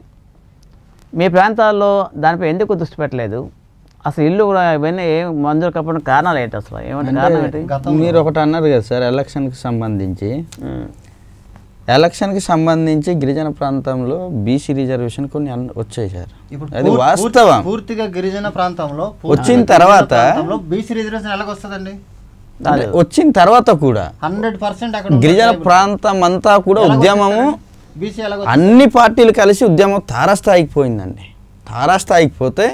A: మీ ప్రాంతాల్లో దానిపై ఎందుకు దృష్టి పెట్టలేదు అసలు ఇల్లు కూడా ఇవన్నీ ఏం మంజూరు కాకపోవడం కారణాలు ఏంటి అసలు ఏమంటే కారణం ఏంటి
B: మీరు ఒకటి అన్నారు కదా సార్ ఎలక్షన్కి సంబంధించి
A: ఉమ్.
B: ఎలక్షన్కి సంబంధించి గిరిజన ప్రాంతంలో బీసీ రిజర్వేషన్ కొన్ని అన్- వచ్చాయి సార్
C: ఇప్పుడు
B: అది
C: పూర్-
B: వాస్తవం
C: పూర్తిగా గిరిజన ప్రాంతంలో
B: వచ్చిన తర్వాత
C: బీసీ రిజర్వేషన్ ఎలాగొస్తుందండి
B: అంటే వచ్చిన తర్వాత కూడా
C: హండ్రెడ్ పర్సెంట్ అక్కడ
B: గిరిజన ప్రాంతం అంతా కూడా ఉద్యమము
C: బీసీ ఎలాగ
B: అన్ని పార్టీలు కలిసి ఉద్యమం తారాస్థాయికి పోయిందండి తారాస్థాయికి పోతే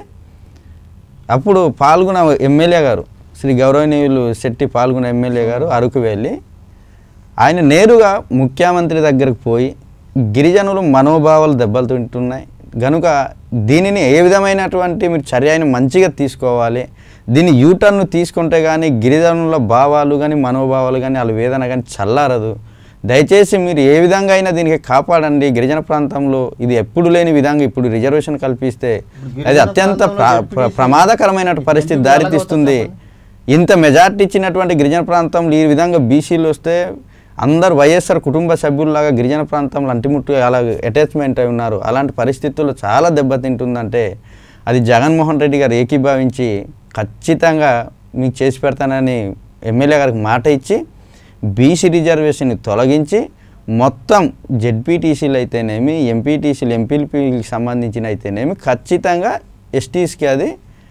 B: అప్పుడు పాల్గొన ఎమ్మెల్యే గారు శ్రీ గౌరవనీయులు శెట్టి పాల్గొన ఎమ్మెల్యే గారు అరకు వెళ్ళి ఆయన నేరుగా ముఖ్యమంత్రి దగ్గరకు పోయి గిరిజనులు మనోభావాలు దెబ్బలు తింటున్నాయి గనుక దీనిని ఏ విధమైనటువంటి మీరు చర్యని మంచిగా తీసుకోవాలి దీన్ని యూటర్న్ తీసుకుంటే కానీ గిరిజనుల భావాలు కానీ మనోభావాలు కానీ వాళ్ళ వేదన కానీ చల్లారదు దయచేసి మీరు ఏ విధంగా అయినా దీనికి కాపాడండి గిరిజన ప్రాంతంలో ఇది ఎప్పుడు లేని విధంగా ఇప్పుడు రిజర్వేషన్ కల్పిస్తే అది అత్యంత ప్ర- ప్ర- ప్రమాదకరమైన పరిస్థితి దారితీస్తుంది ఇంత మెజార్టీ ఇచ్చినటువంటి గిరిజన ప్రాంతంలో ఈ విధంగా బీసీలు వస్తే అందరు వైఎస్ఆర్ కుటుంబ సభ్యుల్లాగా గిరిజన ప్రాంతంలో అంటిముట్టు అలా అటాచ్మెంట్ అయి ఉన్నారు అలాంటి పరిస్థితుల్లో చాలా దెబ్బతింటుందంటే అది జగన్మోహన్ రెడ్డి గారు ఏకీభావించి ఖచ్చితంగా మీకు చేసి పెడతానని ఎమ్మెల్యే గారికి మాట ఇచ్చి బీసీ రిజర్వేషన్ని తొలగించి మొత్తం జెడ్పీటీసీలు అయితేనేమి ఎంపీటీసీలు ఎంపీలకి సంబంధించిన అయితేనేమి ఖచ్చితంగా ఎస్టీస్కి అది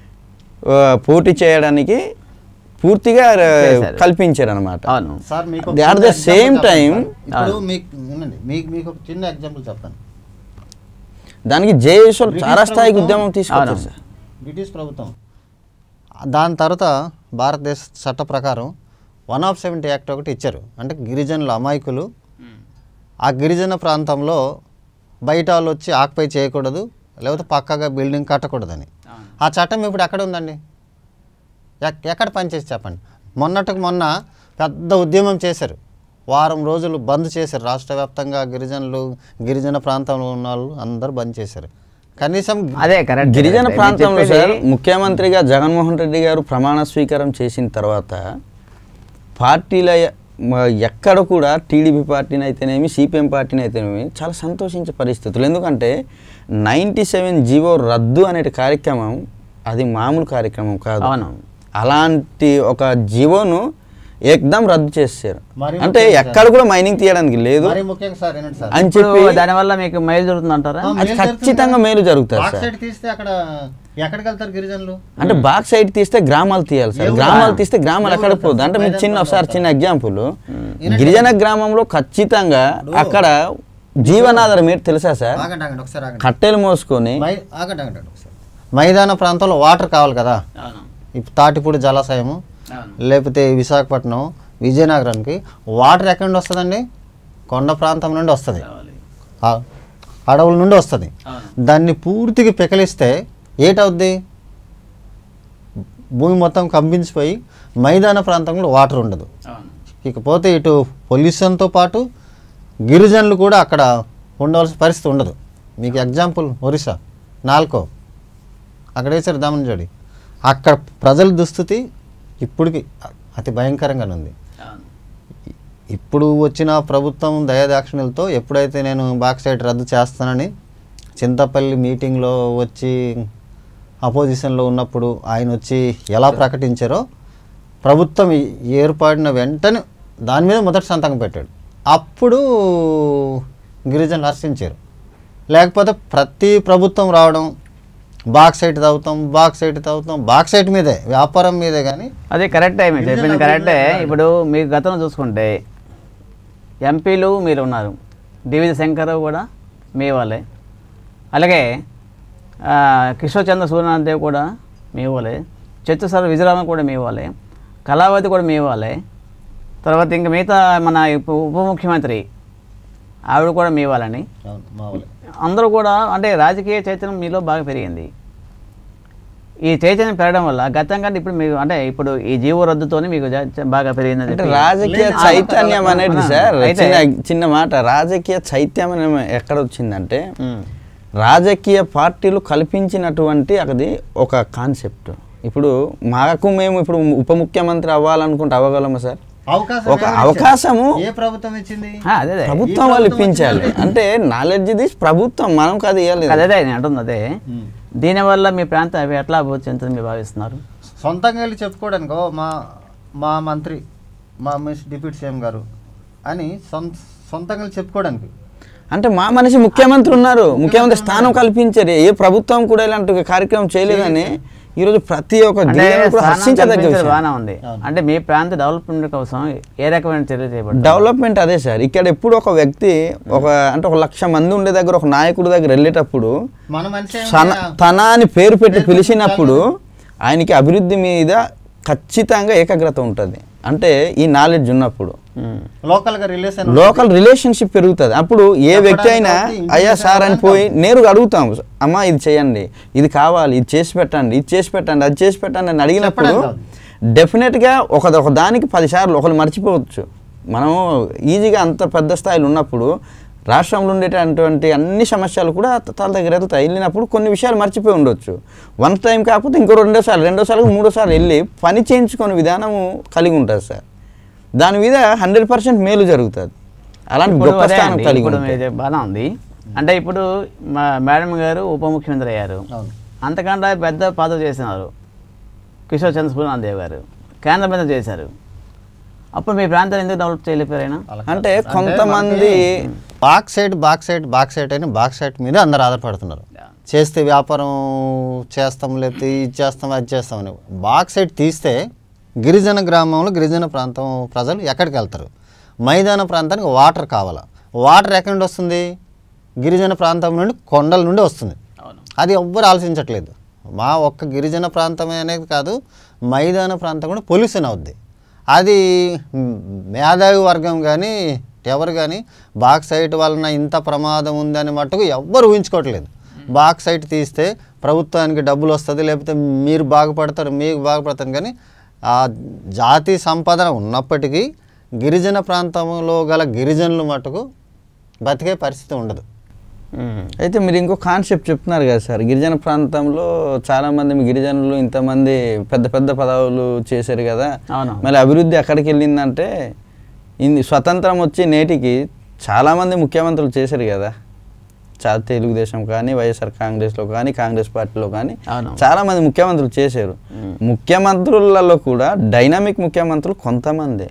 B: ఆ, పోటీ చేయడానికి పూర్తిగా
A: చేశారు.
B: కల్పించారు అనమాట
A: అవును
C: సార్ మీకు ఒక
B: They are
C: చిన్న
B: the same
C: example
B: time-
C: చెప్పండి సార్. ఇప్పుడు మీకు ఉండండి మీకు మీకు ఒక చిన్న ఎగ్జాంపుల్ చెప్తాను
B: దానికి జేఏసీలు
C: బ్రిటిష్
B: చాలా స్థాయికి
C: ప్రభుత్వం-
B: ఉద్యమం తీసుకొచ్చారు
A: అవును.
B: సార్
C: బ్రిటిష్ ప్రభుత్వం దాని తర్వాత భారతదేశ చట్ట ప్రకారం వన్ ఆఫ్ సెవెంటీ యాక్ట్ ఒకటి ఇచ్చారు అంటే గిరిజనుల అమాయకులు ఆ గిరిజన ప్రాంతంలో బయట వాళ్ళు వచ్చి ఆక్పై చేయకూడదు లేకపోతే పక్కగా బిల్డింగ్ కట్టకూడదని ఆ చట్టం ఇప్పుడు ఎక్కడ ఉందండి ఎక్- ఎక్కడ పనిచేసి చెప్పండి మొన్నటికి మొన్న పెద్ద ఉద్యమం చేశారు వారం రోజులు బంద్ చేశారు రాష్ట్ర వ్యాప్తంగా గిరిజనులు గిరిజన ప్రాంతంలో ఉన్న వాళ్ళు అందరూ బంద్ చేశారు కనీసం
A: అదే కరెక్ట్
B: గిరిజన
A: కరెక్ట్.
B: ప్రాంతంలో
A: మీరు
B: సార్
A: చెప్పేది-
B: ముఖ్యమంత్రిగా జగన్మోహన్ రెడ్డి గారు ప్రమాణ స్వీకారం చేసిన తర్వాత పార్టీల మ- ఎక్కడ కూడా టీడీపీ పార్టీని అయితేనేమి సిపిఎం పార్టీని అయితేనేమి చాలా సంతోషించే పరిస్థితులు ఎందుకంటే నైంటీ సెవెన్ జీవో రద్దు అనే కార్యక్రమం అది మామూలు కార్యక్రమం కాదు
A: అవును.
B: అలాంటి ఒక జీవోను ఏకదం రద్దు చేశారు
C: మరి
B: అంటే
C: ముఖ్యంగా
B: ఎక్కడ కూడా మైనింగ్ తీయడానికి లేదు
C: మరీ ముఖ్యంగా సార్ ఏంటంటే సార్
B: అని
A: ఇప్పుడు
B: చెప్పి
A: దానివల్ల మీకు మైలు జరుగుతుంది అంటారా
C: ఆ,
B: అది
C: మేలు జరుగుతుంది
B: ఖచ్చితంగా
C: కదా.
B: మేలు జరుగుతుంది
C: బాక్
B: సార్
C: సైడ్ తీస్తే అక్కడ ఎక్కడికి వెళ్తారు గిరిజనులు
B: అంటే బాక్ సైడ్ తీస్తే గ్రామాలు తీయాలి సార్
C: ఏ ఊరు?
B: గ్రామాలు తీస్తే గ్రామాలు
C: ఏ
B: ఎక్కడ
C: ఊరు
B: పోదు అంటే మీకు
C: సార్?
B: చిన్న ఒకసారి చిన్న ఎగ్జాంపుల్
C: ఈయన
B: గిరిజన గ్రామంలో ఖచ్చితంగా అక్కడ జీవనాధారం ఏంటి తెలుసా సార్
C: ఆగండి ఆగండి ఒకసారి ఆగండి
B: కట్టెలు మోసుకొని
C: మై ఆగండి ఆగండి ఒకసారి మైదాన ప్రాంతంలో వాటర్ కావాలి కదా ఇప్పుడు తాటిపూడి జలాశయము లేకపోతే విశాఖపట్నం విజయనగరానికి వాటర్ ఎక్కడి నుండి వస్తుందండి కొండ ప్రాంతం నుండి వస్తుంది ఆ, అడవుల నుండి వస్తుంది దాన్ని పూర్తిగా పెకలిస్తే ఏటవుద్ది భూమి మొత్తం కంపించిపోయి మైదాన ప్రాంతంలో వాటర్ ఉండదు ఇకపోతే ఇటు పొల్యూషన్తో పాటు గిరిజనులు కూడా అక్కడ ఉండవలసిన పరిస్థితి ఉండదు మీకు ఎగ్జాంపుల్ ఒరిస్సా నాల్కో అక్కడ వేసారు దామనజోడి అక్కడ ప్రజల దుస్థితి ఇప్పటికి అతి భయంకరంగానే ఉంది ఇప్పుడు వచ్చిన ప్రభుత్వం దయాదాక్షిణ్యులతో ఎప్పుడైతే నేను బాక్సైట్ రద్దు చేస్తానని చింతపల్లి మీటింగ్లో వచ్చి అపోజిషన్లో ఉన్నప్పుడు ఆయన వచ్చి ఎలా ప్రకటించారో ప్రభుత్వం ఈ- ఏర్పడిన వెంటనే దాని మీద మొదటి సంతకం పెట్టాడు అప్పుడు గిరిజనులు హర్షించారు లేకపోతే ప్రతి ప్రభుత్వం రావడం బాక్సైట్ తాగుతాం బాక్సైట్ తాగుతాం బాక్సైట్ మీదే వ్యాపారం మీదే కానీ
A: అదే కరెక్టే మీరు చెప్పింది కరెక్టే ఇప్పుడు మీకు గతంలో చూసుకుంటే ఎంపీలు మీరు ఉన్నారు డివిజి శంకర్ కూడా మీ వాళ్ళే అలాగే ఆ, కిషోర్ చంద్ర సూర్యనాథ్ దేవ్ కూడా మీ వాళ్ళే చతుసారి విజయరామ కూడా మీ వాళ్ళే కళావతి కూడా మీ వాళ్ళే తర్వాత ఇంకా మిగతా మన ఉప ఉప ముఖ్యమంత్రి ఆవిడ కూడా మీ వాళ్ళని అందరూ కూడా అంటే రాజకీయ చైతన్యం మీలో బాగా పెరిగింది ఈ చైతన్యం పెరగడం వల్ల గతం కంటే ఇప్పుడు మీకు అంటే ఇప్పుడు ఈ జీవో రద్దుతోనే మీకు జా- బాగా పెరిగిందని
B: అంటే
A: చెప్పి
B: రాజకీయ
A: లేదు,
B: చైతన్యం
A: ఆ,
B: అనేది
A: ఆ,
B: సార్
A: అయితే-
B: చిన్న చిన్న మాట రాజకీయ చైతన్యం ఎక్కడ వచ్చిందంటే
A: ఉమ్,
B: రాజకీయ పార్టీలు కల్పించినటువంటి అది ఒక కాన్సెప్ట్ ఇప్పుడు మాకు మేము ఇప్పుడు ఉప ముఖ్యమంత్రి అవ్వాలనుకుంటే అవ్వగలమా సార్ ఒక అవకాశము
C: ఏ ప్రభుత్వం ఇచ్చింది
A: ఆ, అదే అదే
B: ప్రభుత్వం వాళ్ళు ఇప్పించాలి అంటే నాలెడ్జ్ ఇది ప్రభుత్వం మనం కాదు ఇవ్వాలి
A: అదే అదే నేను అంటుంది అదే దీనివల్ల మీ ప్రాంతం అవి ఎట్లా అభివృద్ధి చెందుతుంది మీరు భావిస్తున్నారు
C: సొంతంగా వెళ్ళి చెప్పుకోవడానికి "ఓ, మా మా మంత్రి మా మిస్ డిప్యూటీ సీఎం గారు అని సొంత సొంతంగా వెళ్ళి చెప్పుకోవడానికి
B: అంటే మా మనిషి ముఖ్యమంత్రి ఉన్నారు ముఖ్యమంత్రి స్థానం కల్పించారు ఏ ప్రభుత్వం కూడా ఇలాంటి కార్యక్రమం చేయలేదని ఈరోజు ప్రతి ఒక్క
A: అంటే
B: గిరిజనుడు కూడా
A: స్థానం
B: హర్షించదగ్గ
A: కల్పించేది
B: విషయం.
A: బాగానే ఉంది అంటే మీ ప్రాంత డెవలప్మెంట్ కోసం ఏ రకమైన చర్యలు చేపట్టారు
B: డెవలప్మెంట్ అదే సార్ ఇక్కడ ఎప్పుడు ఒక వ్యక్తి ఒక అంటే ఒక లక్ష మంది ఉండే దగ్గర ఒక నాయకుడి దగ్గర వెళ్ళేటప్పుడు
C: మన మనిషి
B: తన తన అని పేరు పెట్టి పిలిచినప్పుడు ఆయనకి అభివృద్ధి మీద ఖచ్చితంగా ఏకాగ్రత ఉంటుంది అంటే ఈ నాలెడ్జ్ ఉన్నప్పుడు
A: ఉమ్.
C: లోకల్ గా రిలేషన్
B: లోకల్ రిలేషన్షిప్ పెరుగుతుంది అప్పుడు ఏ వ్యక్తి అయినా అయ్యా సార్ అని పోయి నేరుగా అడుగుతాం అమ్మా ఇది చేయండి ఇది కావాలి ఇది చేసి పెట్టండి ఇది చేసి పెట్టండి అది చేసి పెట్టండి అని అడిగినప్పుడు
C: చెప్పడం కాదు.
B: డెఫినెట్గా ఒక ఒక దానికి పదిసార్లు ఒకరు మర్చిపోవచ్చు మనం ఈజీగా అంత పెద్ద స్థాయిలో ఉన్నప్పుడు రాష్ట్రంలో ఉండేటటువంటి అన్ని సమస్యలు కూడా తల దగ్గర వెళ్తాయి వెళ్ళినప్పుడు కొన్ని విషయాలు మర్చిపోయి ఉండొచ్చు వన్ టైం కాకపోతే ఇంకో రెండోసార్లు రెండోసార్లు మూడోసార్లు వెళ్ళి పని చేయించుకునే విధానము కలిగి ఉంటుంది సార్ దాని మీద హండ్రెడ్ పర్సెంట్ మేలు జరుగుతుంది అలాంటి
A: ఇప్పుడు
B: గొప్ప
A: అదే
B: స్థానం
A: అండి,
B: కలిగి
A: ఇప్పుడు
B: ఉంటుంది
A: మీరు బాగా ఉంది అంటే ఇప్పుడు మా మేడం గారు ఉప ముఖ్యమంత్రి అయ్యారు
C: అవును.
A: అంతకంటే పెద్ద పదవి చేసినారు కిషోర్ చంద్ర సూర్యనాథ్ దేవ్ గారు కేంద్ర మంత్రి చేశారు అప్పుడు మీ ప్రాంతాన్ని ఎందుకు డెవలప్ చేయలేపారు ఆయన
B: అంటే కొంతమంది
C: back side back side back side అని బాక్ సైడ్ మీద అందరు ఆధారపడుతున్నారు చేస్తే వ్యాపారం చేస్తాం లేకపోతే ఇది చేస్తాం అది చేస్తామని బాక్ సైడ్ తీస్తే గిరిజన గ్రామంలో గిరిజన ప్రాంతం ప్రజలు ఎక్కడికి వెళ్తారు మైదాన ప్రాంతానికి వాటర్ కావాలా వాటర్ ఎక్కడి నుండి వస్తుంది గిరిజన ప్రాంతం నుండి కొండల నుండి వస్తుంది అది ఎవ్వరు ఆలోచించట్లేదు మా ఒక్క గిరిజన ప్రాంతమే అనేది కాదు మైదాన ప్రాంతం కూడా పొల్యూషన్ అవుద్ది అది మ్, మేధావి వర్గం కానీ ఎవరు కానీ బాక్సైట్ వలన ఇంత ప్రమాదం ఉందని మట్టుకు ఎవ్వరు ఊహించుకోవట్లేదు బాక్సైట్ తీస్తే ప్రభుత్వానికి డబ్బులు వస్తుంది లేకపోతే మీరు బాగుపడతారు మీకు బాగుపడతారు కానీ ఆ జాతి సంపద ఉన్నప్పటికీ గిరిజన ప్రాంతంలో గల గిరిజనులు మటుకు బతికే పరిస్థితి ఉండదు
A: ఉమ్.
B: అయితే మీరు ఇంకో కాన్సెప్ట్ చెప్తున్నారు కదా సార్ గిరిజన ప్రాంతంలో చాలా మంది మీ గిరిజనులు ఇంతమంది పెద్ద పెద్ద పదవులు చేశారు కదా
A: అవును.
B: మళ్ళీ అభివృద్ధి ఎక్కడికి వెళ్ళిందంటే ఇన్ని స్వతంత్రం వచ్చి నేటికి చాలామంది ముఖ్యమంత్రులు చేశారు కదా చా తెలుగుదేశం కానీ వైఎస్ఆర్ కాంగ్రెస్లో కానీ కాంగ్రెస్ పార్టీలో కానీ
A: అవును.
B: చాలామంది ముఖ్యమంత్రులు చేశారు ముఖ్యమంత్రులలో కూడా డైనామిక్ ముఖ్యమంత్రులు కొంతమందే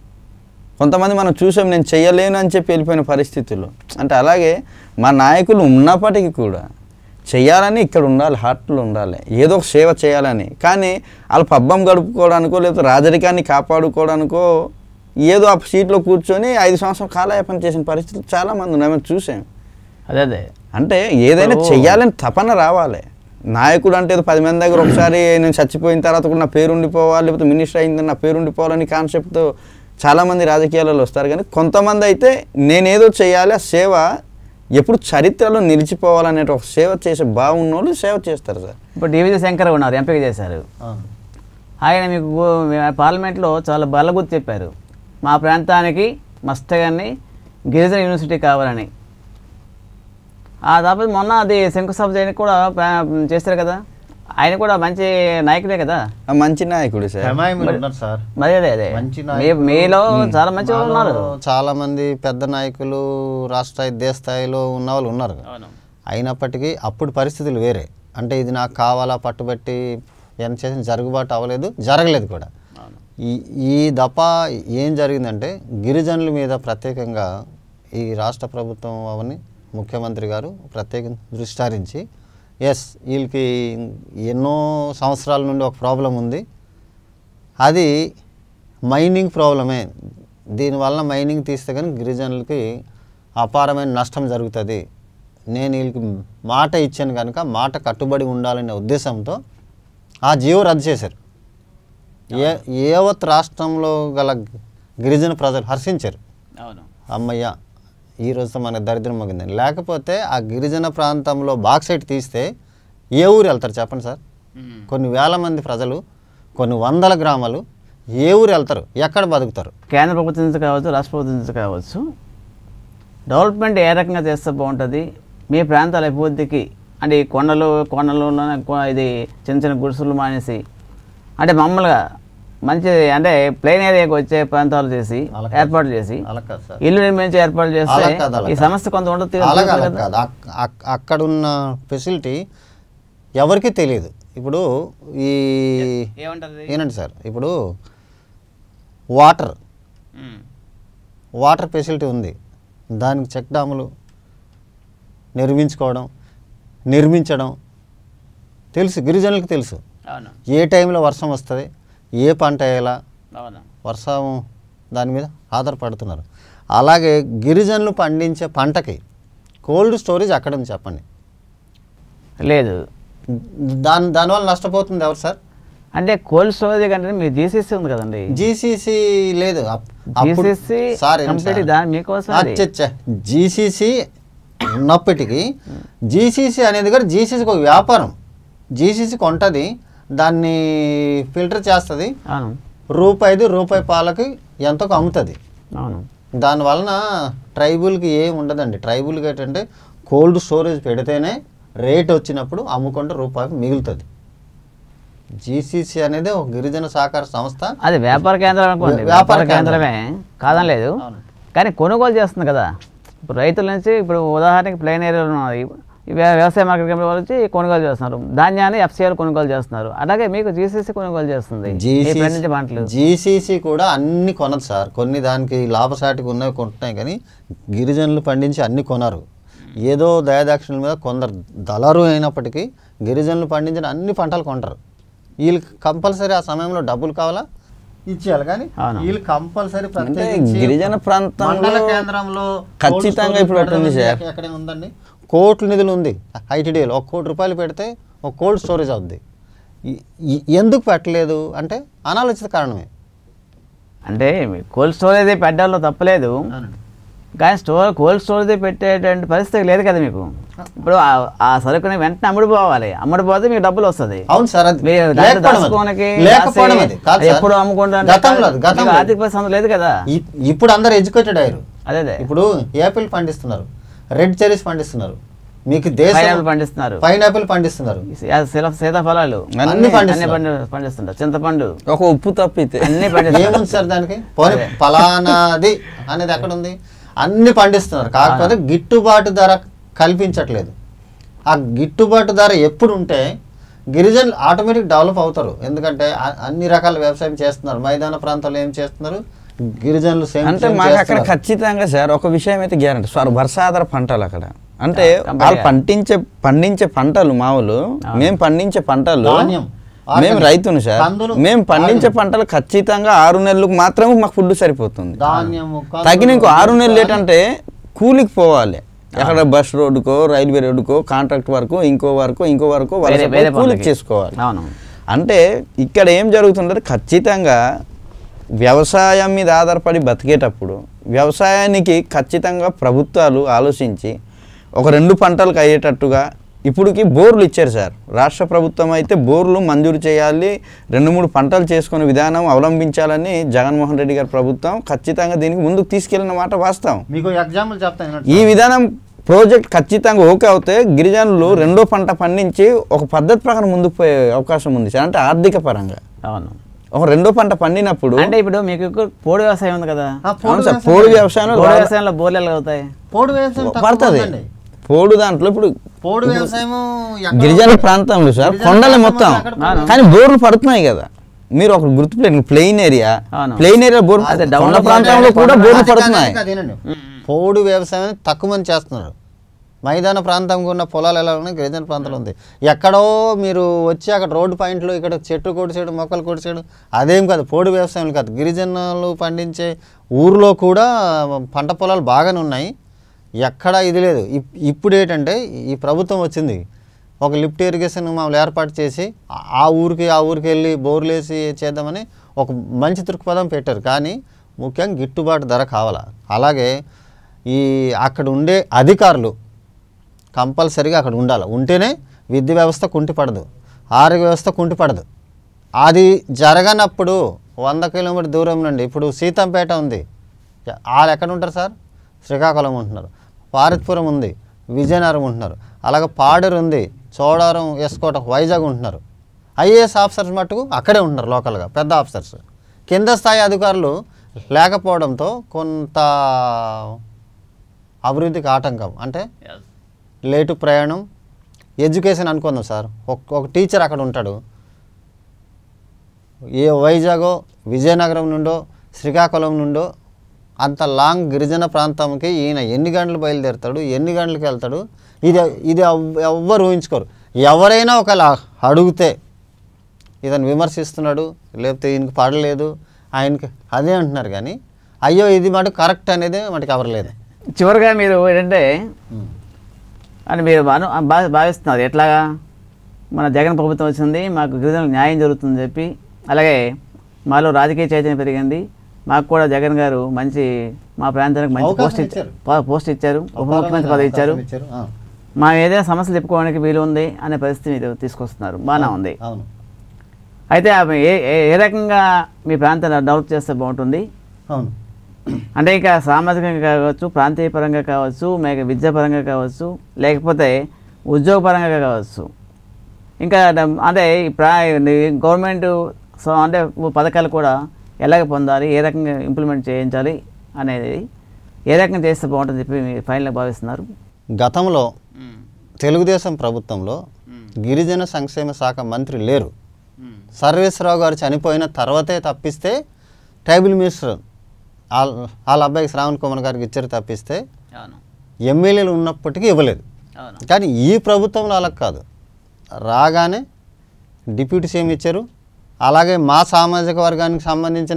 B: కొంతమంది మనం చూసాం నేను చెయ్యలేను అని చెప్పి వెళ్ళిపోయిన పరిస్థితులు అంటే అలాగే మా నాయకులు ఉన్నప్పటికీ కూడా చేయాలని ఇక్కడ ఉండాలి హార్ట్లో ఉండాలి ఏదో ఒక సేవ చేయాలని కానీ వాళ్ళు పబ్బం గడుపుకోవడానికో లేకపోతే రాజరికాన్ని కాపాడుకోవడానికో ఏదో ఆ సీట్లో కూర్చొని ఐదు సంవత్సరాలు కాలయాపన చేసిన పరిస్థితులు చాలామంది ఉన్నాయి మనం చూసాం
A: అదే అదే
B: అంటే ఏదైనా చెయ్యాలని తపన రావాలి నాయకుడు అంటే ఏదో పది మంది దగ్గర ఒకసారి నేను చచ్చిపోయిన తర్వాత కూడా నా పేరు ఉండిపోవాలి లేకపోతే మినిస్టర్ అయిందని నా పేరు ఉండిపోవాలని కాన్సెప్ట్తో చాలామంది రాజకీయాలలో వస్తారు కానీ కొంతమంది అయితే నేనేదో చేయాలి ఆ సేవ ఎప్పుడు చరిత్రలో నిలిచిపోవాలనే ఒక సేవ చేసే బాగున్న వాళ్ళు సేవ చేస్తారు సార్
A: ఇప్పుడు డివిజి శంకర్ ఉన్నారు ఎంపిక చేశారు ఆయన మీకు గు- పార్లమెంట్లో చాలా బలగుర్తి చెప్పారు మా ప్రాంతానికి మస్తగాన్ని గిరిజన యూనివర్సిటీ కావాలని ఆ తర్వాత మొన్న అది శంకుస్థాపన చేయడానికి కూడా ప్రా- చేశారు కదా ఆయన కూడా మంచి నాయకుడే కదా
B: ఆ మంచి నాయకుడు సార్
C: హెమాయిములు ఉన్నారు సార్
A: మరి అదే అదే
C: మంచి
A: మీ-
C: నాయకులు.
A: మీలో చాలా మంచి వాళ్ళు ఉన్నారు
C: మాలో చాలా మంది పెద్ద నాయకులు రాష్ట్ర స్థాయి దేశ స్థాయిలో ఉన్న వాళ్ళు ఉన్నారు అయినప్పటికీ అప్పుడు పరిస్థితులు వేరే అంటే ఇది నాకు కావాలా పట్టుబట్టి ఎంత చేసిన జరుగుబాటు అవ్వలేదు జరగలేదు కూడా ఈ ఈ దప ఏం జరిగిందంటే గిరిజనుల మీద ప్రత్యేకంగా ఈ రాష్ట్ర ప్రభుత్వం అవని ముఖ్యమంత్రి గారు ప్రత్యేకంగా దృష్టి సారించి ఎస్ వీళ్ళకి ఎన్నో సంవత్సరాల నుండి ఒక ప్రాబ్లం ఉంది అది మైనింగ్ ప్రాబ్లమే దీనివల్ల మైనింగ్ తీస్తే కానీ గిరిజనులకి అపారమైన నష్టం జరుగుతుంది నేను వీళ్ళకి మాట ఇచ్చాను కనుక మాట కట్టుబడి ఉండాలనే ఉద్దేశంతో ఆ జీవో రద్దు చేశారు ఏ యావత్ రాష్ట్రంలో గల గిరిజన ప్రజలు హర్షించారు
A: అవును
C: అమ్మయ్య ఈ రోజుతో మన దరిద్రం మగిందని లేకపోతే ఆ గిరిజన ప్రాంతంలో బాక్సైట్ తీస్తే ఏ ఊరు వెళ్తారు చెప్పండి సార్ కొన్ని వేల మంది ప్రజలు కొన్ని వందల గ్రామాలు ఏ ఊరు వెళ్తారు ఎక్కడ బతుకుతారు
A: కేంద్ర ప్రభుత్వం నుంచి కావచ్చు రాష్ట్ర ప్రభుత్వం నుంచి కావచ్చు డెవలప్మెంట్ ఏ రకంగా చేస్తే బాగుంటుంది మీ ప్రాంతాల అభివృద్ధికి అంటే ఈ కొండలు కొండలలోనే కొ- ఇది చిన్న చిన్న గుడిసెలు మానేసి అంటే మామూలుగా మంచి అంటే ప్లెయిన్ ఏరియాకి వచ్చే ప్రాంతాలు చేసి
C: అలా కాదు.
A: ఏర్పాటు చేసి
C: అలా కాదు సార్
A: ఇల్లు నిర్మించి ఏర్పాటు చేస్తే
C: అలా కాదు, అలా
A: ఈ
C: కాదు.
A: సమస్య కొంత ఉండదు
C: అలాగే అలా కాదు అక్- అక్- అక్కడున్న ఫెసిలిటీ ఎవరికీ తెలియదు ఇప్పుడు ఈ
A: ఏమంటారు
C: ఏనండి సార్ ఇప్పుడు వాటర్ వాటర్ ఫెసిలిటీ ఉంది దానికి చెక్ డాములు నిర్మించుకోవడం నిర్మించడం తెలుసు గిరిజనులకు తెలుసు
A: అవును
C: ఏ టైంలో వర్షం వస్తుంది ఏ పంట వేయాలా
A: అవును
C: వర్షం దాని మీద ఆధారపడుతున్నారు అలాగే గిరిజనులు పండించే పంటకి కోల్డ్ స్టోరేజ్ అక్కడ ఉంది చెప్పండి
A: లేదు
C: దాని దానివల్ల నష్టపోతుంది ఎవరు సార్
A: అంటే కోల్డ్ స్టోరేజ్ కంటే మీ జీసీసీ ఉంది కదండి
C: జీసీసీ లేదు అప్- అప్పుడు-
A: జీసీసీ
C: సార్ ఏంటి
A: కంప్లీట్
C: సార్?
A: దాని మీకోసం అది.
C: అచ్చచ్చ జీసీసీ ఉన్నప్పటికీ జీసీసీ అనేది కూడా జీసీసీకి ఒక వ్యాపారం జీసీసీ కొంటది దాన్ని ఫిల్టర్ చేస్తుంది
A: అవును
C: రూపాయిది రూపాయి పాలకి ఎంతో అమ్ముతుంది
A: అవును
C: దాని వలన ట్రైబుల్కి ఏం ఉండదండి ట్రైబుల్కి ఏంటంటే కోల్డ్ స్టోరేజ్ పెడితేనే రేట్ వచ్చినప్పుడు అమ్ముకుంటే రూపాయి మిగులుతుంది జీసీసీ అనేది ఒక గిరిజన సహకార సంస్థ
A: అది వ్యాపార కేంద్రం అనుకోండి
C: వ్యాపార
A: వ్యాపార కేంద్రమే కాదని లేదు
C: అవును.
A: కానీ కొనుగోలు చేస్తుంది కదా ఇప్పుడు రైతుల నుంచి ఇప్పుడు ఉదాహరణకి ప్లెయిన్ ఏరియాలో ఉన్నాయి ఈ వ్య- వ్యవసాయ మార్కెట్ కమిటీ వాళ్ళు వచ్చి కొనుగోలు చేస్తున్నారు ధాన్యాన్ని ఎఫ్సీఆర్ కొనుగోలు చేస్తున్నారు అలాగే మీకు జీసీసీ కొనుగోలు చేస్తుంది ఈ పండించే పంటలు
C: జీసీసీ కూడా అన్ని కొనదు సార్ కొన్ని దానికి లాభసాటికి ఉన్నవి కొంటున్నాయి కానీ గిరిజనులు పండించి అన్ని కొనరు ఏదో దయాదాక్షిణ్యుల మీద కొందరు దళారు అయినప్పటికీ గిరిజనులు పండించిన అన్ని పంటలు కొంటారు వీళ్ళకి కంపల్సరీ ఆ సమయంలో డబ్బులు కావాలా ఇచ్చేయాలి కానీ
A: అవును.
C: వీళ్ళు కంపల్సరీ
B: అంటే
C: ప్రత్యేకించి
B: గిరిజన ప్రాంతంలో
C: మండల కేంద్రంలో
B: ఖచ్చితంగా ఇప్పుడు ఉంటుంది సార్.
C: ఎక్కడే ఉందండి కోట్ల నిధులు ఉంది ఐటీడీలో ఒక కోటి రూపాయలు పెడితే ఒక కోల్డ్ స్టోరేజ్ అవుద్ది ఈ- ఈ- ఎందుకు పెట్టలేదు అంటే అనాలోచిత కారణమే
A: అంటే కోల్డ్ స్టోరేజ్ పెట్టడంలో తప్పలేదు కానీ స్టోర్ కోల్డ్ స్టోరేజ్ పెట్టేటువంటి పరిస్థితి లేదు కదా మీకు ఇప్పుడు ఆ- ఆ సరుకుని వెంటనే అమ్ముడుపోవాలి అమ్ముడుపోతే మీకు డబ్బులు వస్తుంది
C: అవును సార్ అది
A: మీరు దాంట్లో
C: లేకపోవడం అది.
A: దాచుకోనికి
C: లేకపోవడం
A: రాసి
C: అది కాదు సార్.
A: ఎప్పుడు అమ్ముకుంటారు
C: గతంలో అది, గతంలో అది.
A: ఆర్థిక పరిస్థితి లేదు కదా
C: ఇ- ఇప్పుడు అందరు ఎడ్యుకేటెడ్ అయ్యారు
A: అదే అదే
C: ఇప్పుడు యాపిల్ పండిస్తున్నారు రెడ్ చెరీస్ పండిస్తున్నారు మీకు దేశం
A: పైనాపిల్ పండిస్తున్నారు
C: పైనాపిల్ పండిస్తున్నారు
A: సీ- సీత- సీతాఫలాలు
C: అన్ని
A: అన్ని
C: పండిస్తున్నారు.
A: పండి- పండిస్తుంటారు చింతపండు
B: ఒక ఉప్పు తప్పితే
A: అన్ని పండిస్తారు
C: ఏముంది సార్ దానికి పోనీ ఫలానాది అనేది ఎక్కడ ఉంది అన్ని పండిస్తున్నారు కాకపోతే గిట్టుబాటు ధర కల్పించట్లేదు ఆ గిట్టుబాటు ధర ఎప్పుడు ఉంటే గిరిజనులు ఆటోమేటిక్ డెవలప్ అవుతారు ఎందుకంటే ఆ- అన్ని రకాల వ్యవసాయం చేస్తున్నారు మైదాన ప్రాంతాల్లో ఏం చేస్తున్నారు గిరిజనులు సేమ్
B: అంటే
C: సేమ్
B: మాకు అక్కడ
C: చేస్తున్నారు.
B: ఖచ్చితంగా సార్ ఒక విషయం అయితే గ్యారంటీ సార్ వర్షాధార పంటలు అక్కడ అంటే
A: కంపల్సరీ.
B: వాళ్ళు పండించే పండించే పంటలు మామూలు మేము పండించే పంటలు
C: ధాన్యం,
B: మేము
C: ఆర్గానిక్,
B: రైతును సార్
C: కందులు,
B: మేము పండించే
C: ఆర్గానిక్.
B: పంటలు ఖచ్చితంగా ఆరు నెలలకు మాత్రమే మాకు ఫుడ్ సరిపోతుంది
C: ధాన్యము కందులు,
B: తగిన ఇంకో ఆరు నెలలు
C: అన్ని-
B: ఏంటంటే కూలికి పోవాలి ఎక్కడ బస్ రోడ్డుకో రైల్వే రోడ్డుకో కాంట్రాక్ట్ వరకు ఇంకో వరకు ఇంకో వరకు వలస
A: వేరే-
B: పోయి
A: వేరే
B: కూలికి
A: పనులకి.
B: చేసుకోవాలి
A: అవును
B: అంటే ఇక్కడ ఏం జరుగుతుందంటే ఖచ్చితంగా వ్యవసాయం మీద ఆధారపడి బతికేటప్పుడు వ్యవసాయానికి ఖచ్చితంగా ప్రభుత్వాలు ఆలోచించి ఒక రెండు పంటలకు అయ్యేటట్టుగా ఇప్పుడుకి బోర్లు ఇచ్చారు సార్ రాష్ట్ర ప్రభుత్వం అయితే బోర్లు మంజూరు చేయాలి రెండు మూడు పంటలు చేసుకునే విధానం అవలంబించాలని జగన్మోహన్ రెడ్డి గారి ప్రభుత్వం ఖచ్చితంగా దీనికి ముందుకు తీసుకెళ్లిన మాట వాస్తవం
C: మీకు ఎగ్జాంపుల్ చెప్తాను వినండి
B: ఈ
C: సార్.
B: విధానం ప్రాజెక్ట్ ఖచ్చితంగా ఓకే అవుతే గిరిజనులు రెండో పంట పండించి ఒక పద్ధతి ప్రకారం ముందుకు పోయే అవకాశం ఉంది సార్ అంటే ఆర్థిక పరంగా
A: అవును
B: ఒక రెండో పంట పండినప్పుడు
A: అంటే ఇప్పుడు మీకు ఎక్కువ పోడు వ్యవసాయం ఉంది కదా
C: ఆ, పోడు
B: అవును సార్
C: వ్యవసాయం
B: పోడు వ్యవసాయంలో
A: పోడు
B: రా-
A: వ్యవసాయంలో బోర్లు ఎలా అవుతాయి
C: పోడు వ్యవసాయం తక్కువ
B: పడుతుంది
C: ఉందండి.
B: పోడు దాంట్లో ఇప్పుడు
C: పోడు వ్యవసాయము ఎక్కడ
B: గిరిజన
C: ఉంది?
B: ప్రాంతంలో సార్
C: గిరిజన
B: కొండలు
C: ప్రాంతం
B: మొత్తం
C: ఎక్కడ పడుతుంది?
B: కానీ బోర్లు పడుతున్నాయి కదా మీరు ఒక గుర్తుపెట్టండి ప్లెయిన్ ఏరియా
A: అవును.
B: ప్లెయిన్ ఏరియా బోర్
A: అదే
B: కొండ
A: డెవలప్
B: ప్రాంతంలో కూడా బోర్లు
C: అది
B: పడుతున్నాయి
C: కాదు, అదేనండి. పోడు వ్యవసాయం తక్కువ మంది చేస్తున్నారు మైదాన ప్రాంతంగా ఉన్న పొలాలు ఎలా ఉన్నాయి గిరిజన ప్రాంతంలో ఉంది ఎక్కడో మీరు వచ్చి అక్కడ రోడ్డు పాయింట్లు ఇక్కడ చెట్టు కొడిచాడు మొక్కలు కొడిచాడు అదేం కాదు పోడు వ్యవసాయం కాదు గిరిజనులు పండించే ఊర్లో కూడా పంట పొలాలు బాగానే ఉన్నాయి ఎక్కడ ఇది లేదు ఇప్- ఇప్పుడు ఏంటంటే ఈ ప్రభుత్వం వచ్చింది ఒక లిఫ్ట్ ఇరిగేషన్ మమ్మల్ని ఏర్పాటు చేసి ఆ- ఆ ఊరికి ఆ ఊరికి వెళ్ళి బోర్లు వేసి చేద్దామని ఒక మంచి దృక్పథం పెట్టారు కానీ ముఖ్యంగా గిట్టుబాటు ధర కావాలా అలాగే ఈ అక్కడ ఉండే అధికారులు కంపల్సరీగా అక్కడ ఉండాలి ఉంటేనే విద్య వ్యవస్థ కుంటిపడదు ఆరోగ్య వ్యవస్థ కుంటిపడదు అది జరగనప్పుడు వంద కిలోమీటర్ దూరం నుండి ఇప్పుడు సీతంపేట ఉంది వాళ్ళు ఎక్కడ ఉంటారు సార్ శ్రీకాకుళం ఉంటున్నారు పార్వతీపురం ఉంది విజయనగరం ఉంటున్నారు అలాగే పాడేరు ఉంది చోడవరం ఎస్కోట వైజాగ్ ఉంటున్నారు ఐఏఎస్ ఆఫీసర్స్ మట్టుకు అక్కడే ఉంటున్నారు లోకల్గా పెద్ద ఆఫీసర్స్ కింద స్థాయి అధికారులు లేకపోవడంతో కొంత అభివృద్ధికి ఆటంకం అంటే లేటు ప్రయాణం ఎడ్యుకేషన్ అనుకుందాం సార్ ఒక ఒక టీచర్ అక్కడ ఉంటాడు ఏ వైజాగో విజయనగరం నుండో శ్రీకాకుళం నుండో అంత లాంగ్ గిరిజన ప్రాంతంకి ఈయన ఎన్ని గంటలు బయలుదేరుతాడు ఎన్ని గంటలకు వెళ్తాడు ఇది ఇది ఎవ్- ఎవ్వరు ఊహించుకోరు ఎవరైనా ఒకవేళ అడిగితే ఇతను విమర్శిస్తున్నాడు లేకపోతే ఈయనకి పడలేదు ఆయనకి అదే అంటున్నారు కానీ అయ్యో ఇది మటు కరెక్ట్ అనేది మటుకు ఎవరు లేదు
A: చివరిగా మీరు ఏంటంటే అని మీరు అను భా- భావిస్తున్నారు ఎట్లాగా మన జగన్ ప్రభుత్వం వచ్చింది మాకు గిరిజనులకు న్యాయం జరుగుతుందని చెప్పి అలాగే మాలో రాజకీయ చైతన్యం పెరిగింది మాకు కూడా జగన్ గారు మంచి మా ప్రాంతానికి మంచి
C: అవకాశం
A: పోస్ట్ ఇచ్చారు
C: ఇచ్చారు.
A: పోస్ట్ ఇచ్చారు ఉప ముఖ్యమంత్రి పదవి ఇచ్చారు
C: ఆ,
A: మా ఏదైనా సమస్యలు చెప్పుకోవడానికి వీలు ఉంది అనే పరిస్థితి మీరు తీసుకొస్తున్నారు బాగానే ఉంది
C: అవును
A: అయితే అవి ఏ ఏ- ఏ రకంగా మీ ప్రాంతాన్ని డెవలప్ చేస్తే బాగుంటుంది
C: అవును
A: అంటే ఇక సామాజికంగా కావచ్చు ప్రాంతీయ పరంగా కావచ్చు మేక విద్యాపరంగా కావచ్చు లేకపోతే ఉద్యోగపరంగా కావచ్చు ఇంకా డ- అంటే ఈ ప్రా ఈ గవర్నమెంట్ సో అంటే పథకాలు కూడా ఎలాగ పొందాలి ఏ రకంగా ఇంప్లిమెంట్ చేయించాలి అనేది ఏ రకంగా చేస్తే బాగుంటుంది చెప్పి మీరు ఫైనల్గా భావిస్తున్నారు
C: గతంలో తెలుగుదేశం ప్రభుత్వంలో గిరిజన సంక్షేమ శాఖ మంత్రి లేరు సర్వేశ్వరరావు గారు చనిపోయిన తర్వాతే తప్పిస్తే ట్రైబల్ మినిస్టర్ వాళ్ళ వాళ్ళ అబ్బాయికి శ్రావణ్ కుమార్ గారికి ఇచ్చారు తప్పిస్తే
A: అవును
C: ఎమ్మెల్యేలు ఉన్నప్పటికీ ఇవ్వలేదు
A: అవును
C: కానీ ఈ ప్రభుత్వంలో అలా కాదు రాగానే డిప్యూటీ సీఎం ఇచ్చారు అలాగే మా సామాజిక వర్గానికి సంబంధించిన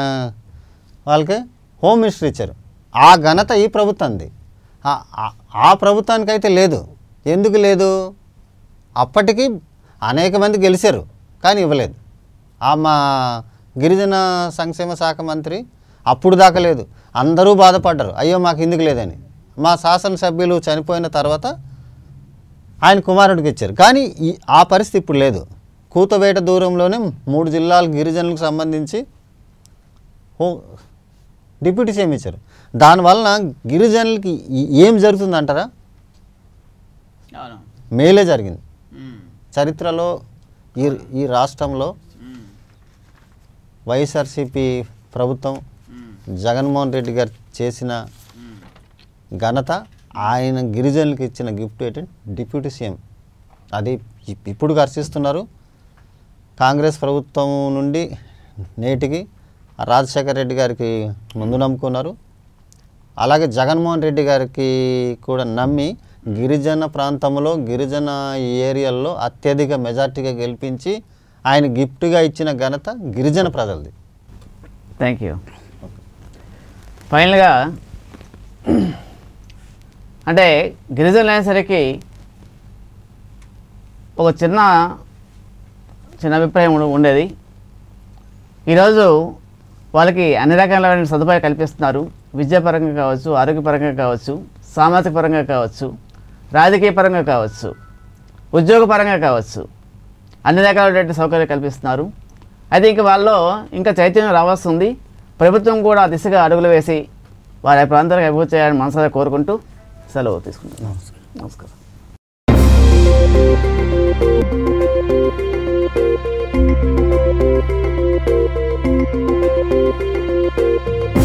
C: వాళ్ళకి హోమ్ మినిస్టర్ ఇచ్చారు ఆ ఘనత ఈ ప్రభుత్వంది ఆ- ఆ- ఆ ప్రభుత్వానికైతే లేదు ఎందుకు లేదు అప్పటికి అనేక మంది గెలిచారు కానీ ఇవ్వలేదు ఆ మా గిరిజన సంక్షేమ శాఖ మంత్రి అప్పుడు దాకా లేదు అందరూ బాధపడ్డారు అయ్యో మాకు ఎందుకు లేదని మా శాసనసభ్యులు చనిపోయిన తర్వాత ఆయన కుమారుడికి ఇచ్చారు కానీ ఈ ఆ పరిస్థితి ఇప్పుడు లేదు కూతవేట దూరంలోనే మూడు జిల్లాల గిరిజనులకు సంబంధించి హో డిప్యూటీ సీఎం ఇచ్చారు దానివలన గిరిజనులకి ఈ- ఏం జరుగుతుందంటారా
A: అవును
C: మేలే జరిగింది చరిత్రలో ఈ ఈ రాష్ట్రంలో వైఎస్ఆర్సీపీ ప్రభుత్వం జగన్మోహన్ రెడ్డి గారు చేసిన ఘనత ఆయన గిరిజనులకు ఇచ్చిన గిఫ్ట్ ఏంటంటే డిప్యూటీ సీఎం అది ఇప్- ఇప్పుడు హర్షిస్తున్నారు కాంగ్రెస్ ప్రభుత్వం నుండి నేటికి రాజశేఖర రెడ్డి గారికి ముందు నమ్ముకున్నారు అలాగే జగన్మోహన్ రెడ్డి గారికి కూడా నమ్మి గిరిజన ప్రాంతంలో గిరిజన ఏరియాల్లో అత్యధిక మెజార్టీగా గెలిపించి ఆయన గిఫ్ట్గా ఇచ్చిన ఘనత గిరిజన ప్రజలది
A: థ్యాంక్ యూ ఫైనల్గా అంటే గిరిజనులు అనేసరికి ఒక చిన్న చిన్న అభిప్రాయం ఉండ- ఉండేది ఈరోజు వాళ్ళకి అన్ని రకాలైన సదుపాయాలు కల్పిస్తున్నారు విద్యాపరంగా కావచ్చు ఆరోగ్యపరంగా కావచ్చు సామాజిక పరంగా కావచ్చు రాజకీయ పరంగా కావచ్చు ఉద్యోగపరంగా కావచ్చు అన్ని రకాలైన సౌకర్యాలు కల్పిస్తున్నారు అయితే ఇంకా వాళ్ళలో ఇంకా చైతన్యం రావాల్సింది ప్రభుత్వం కూడా ఆ దిశగా అడుగులు వేసి వారి ప్రాంతాలకు అభివృద్ధి చేయాలని మనసారా కోరుకుంటూ సెలవు తీసుకుంటాం నమస్కారం
D: Thank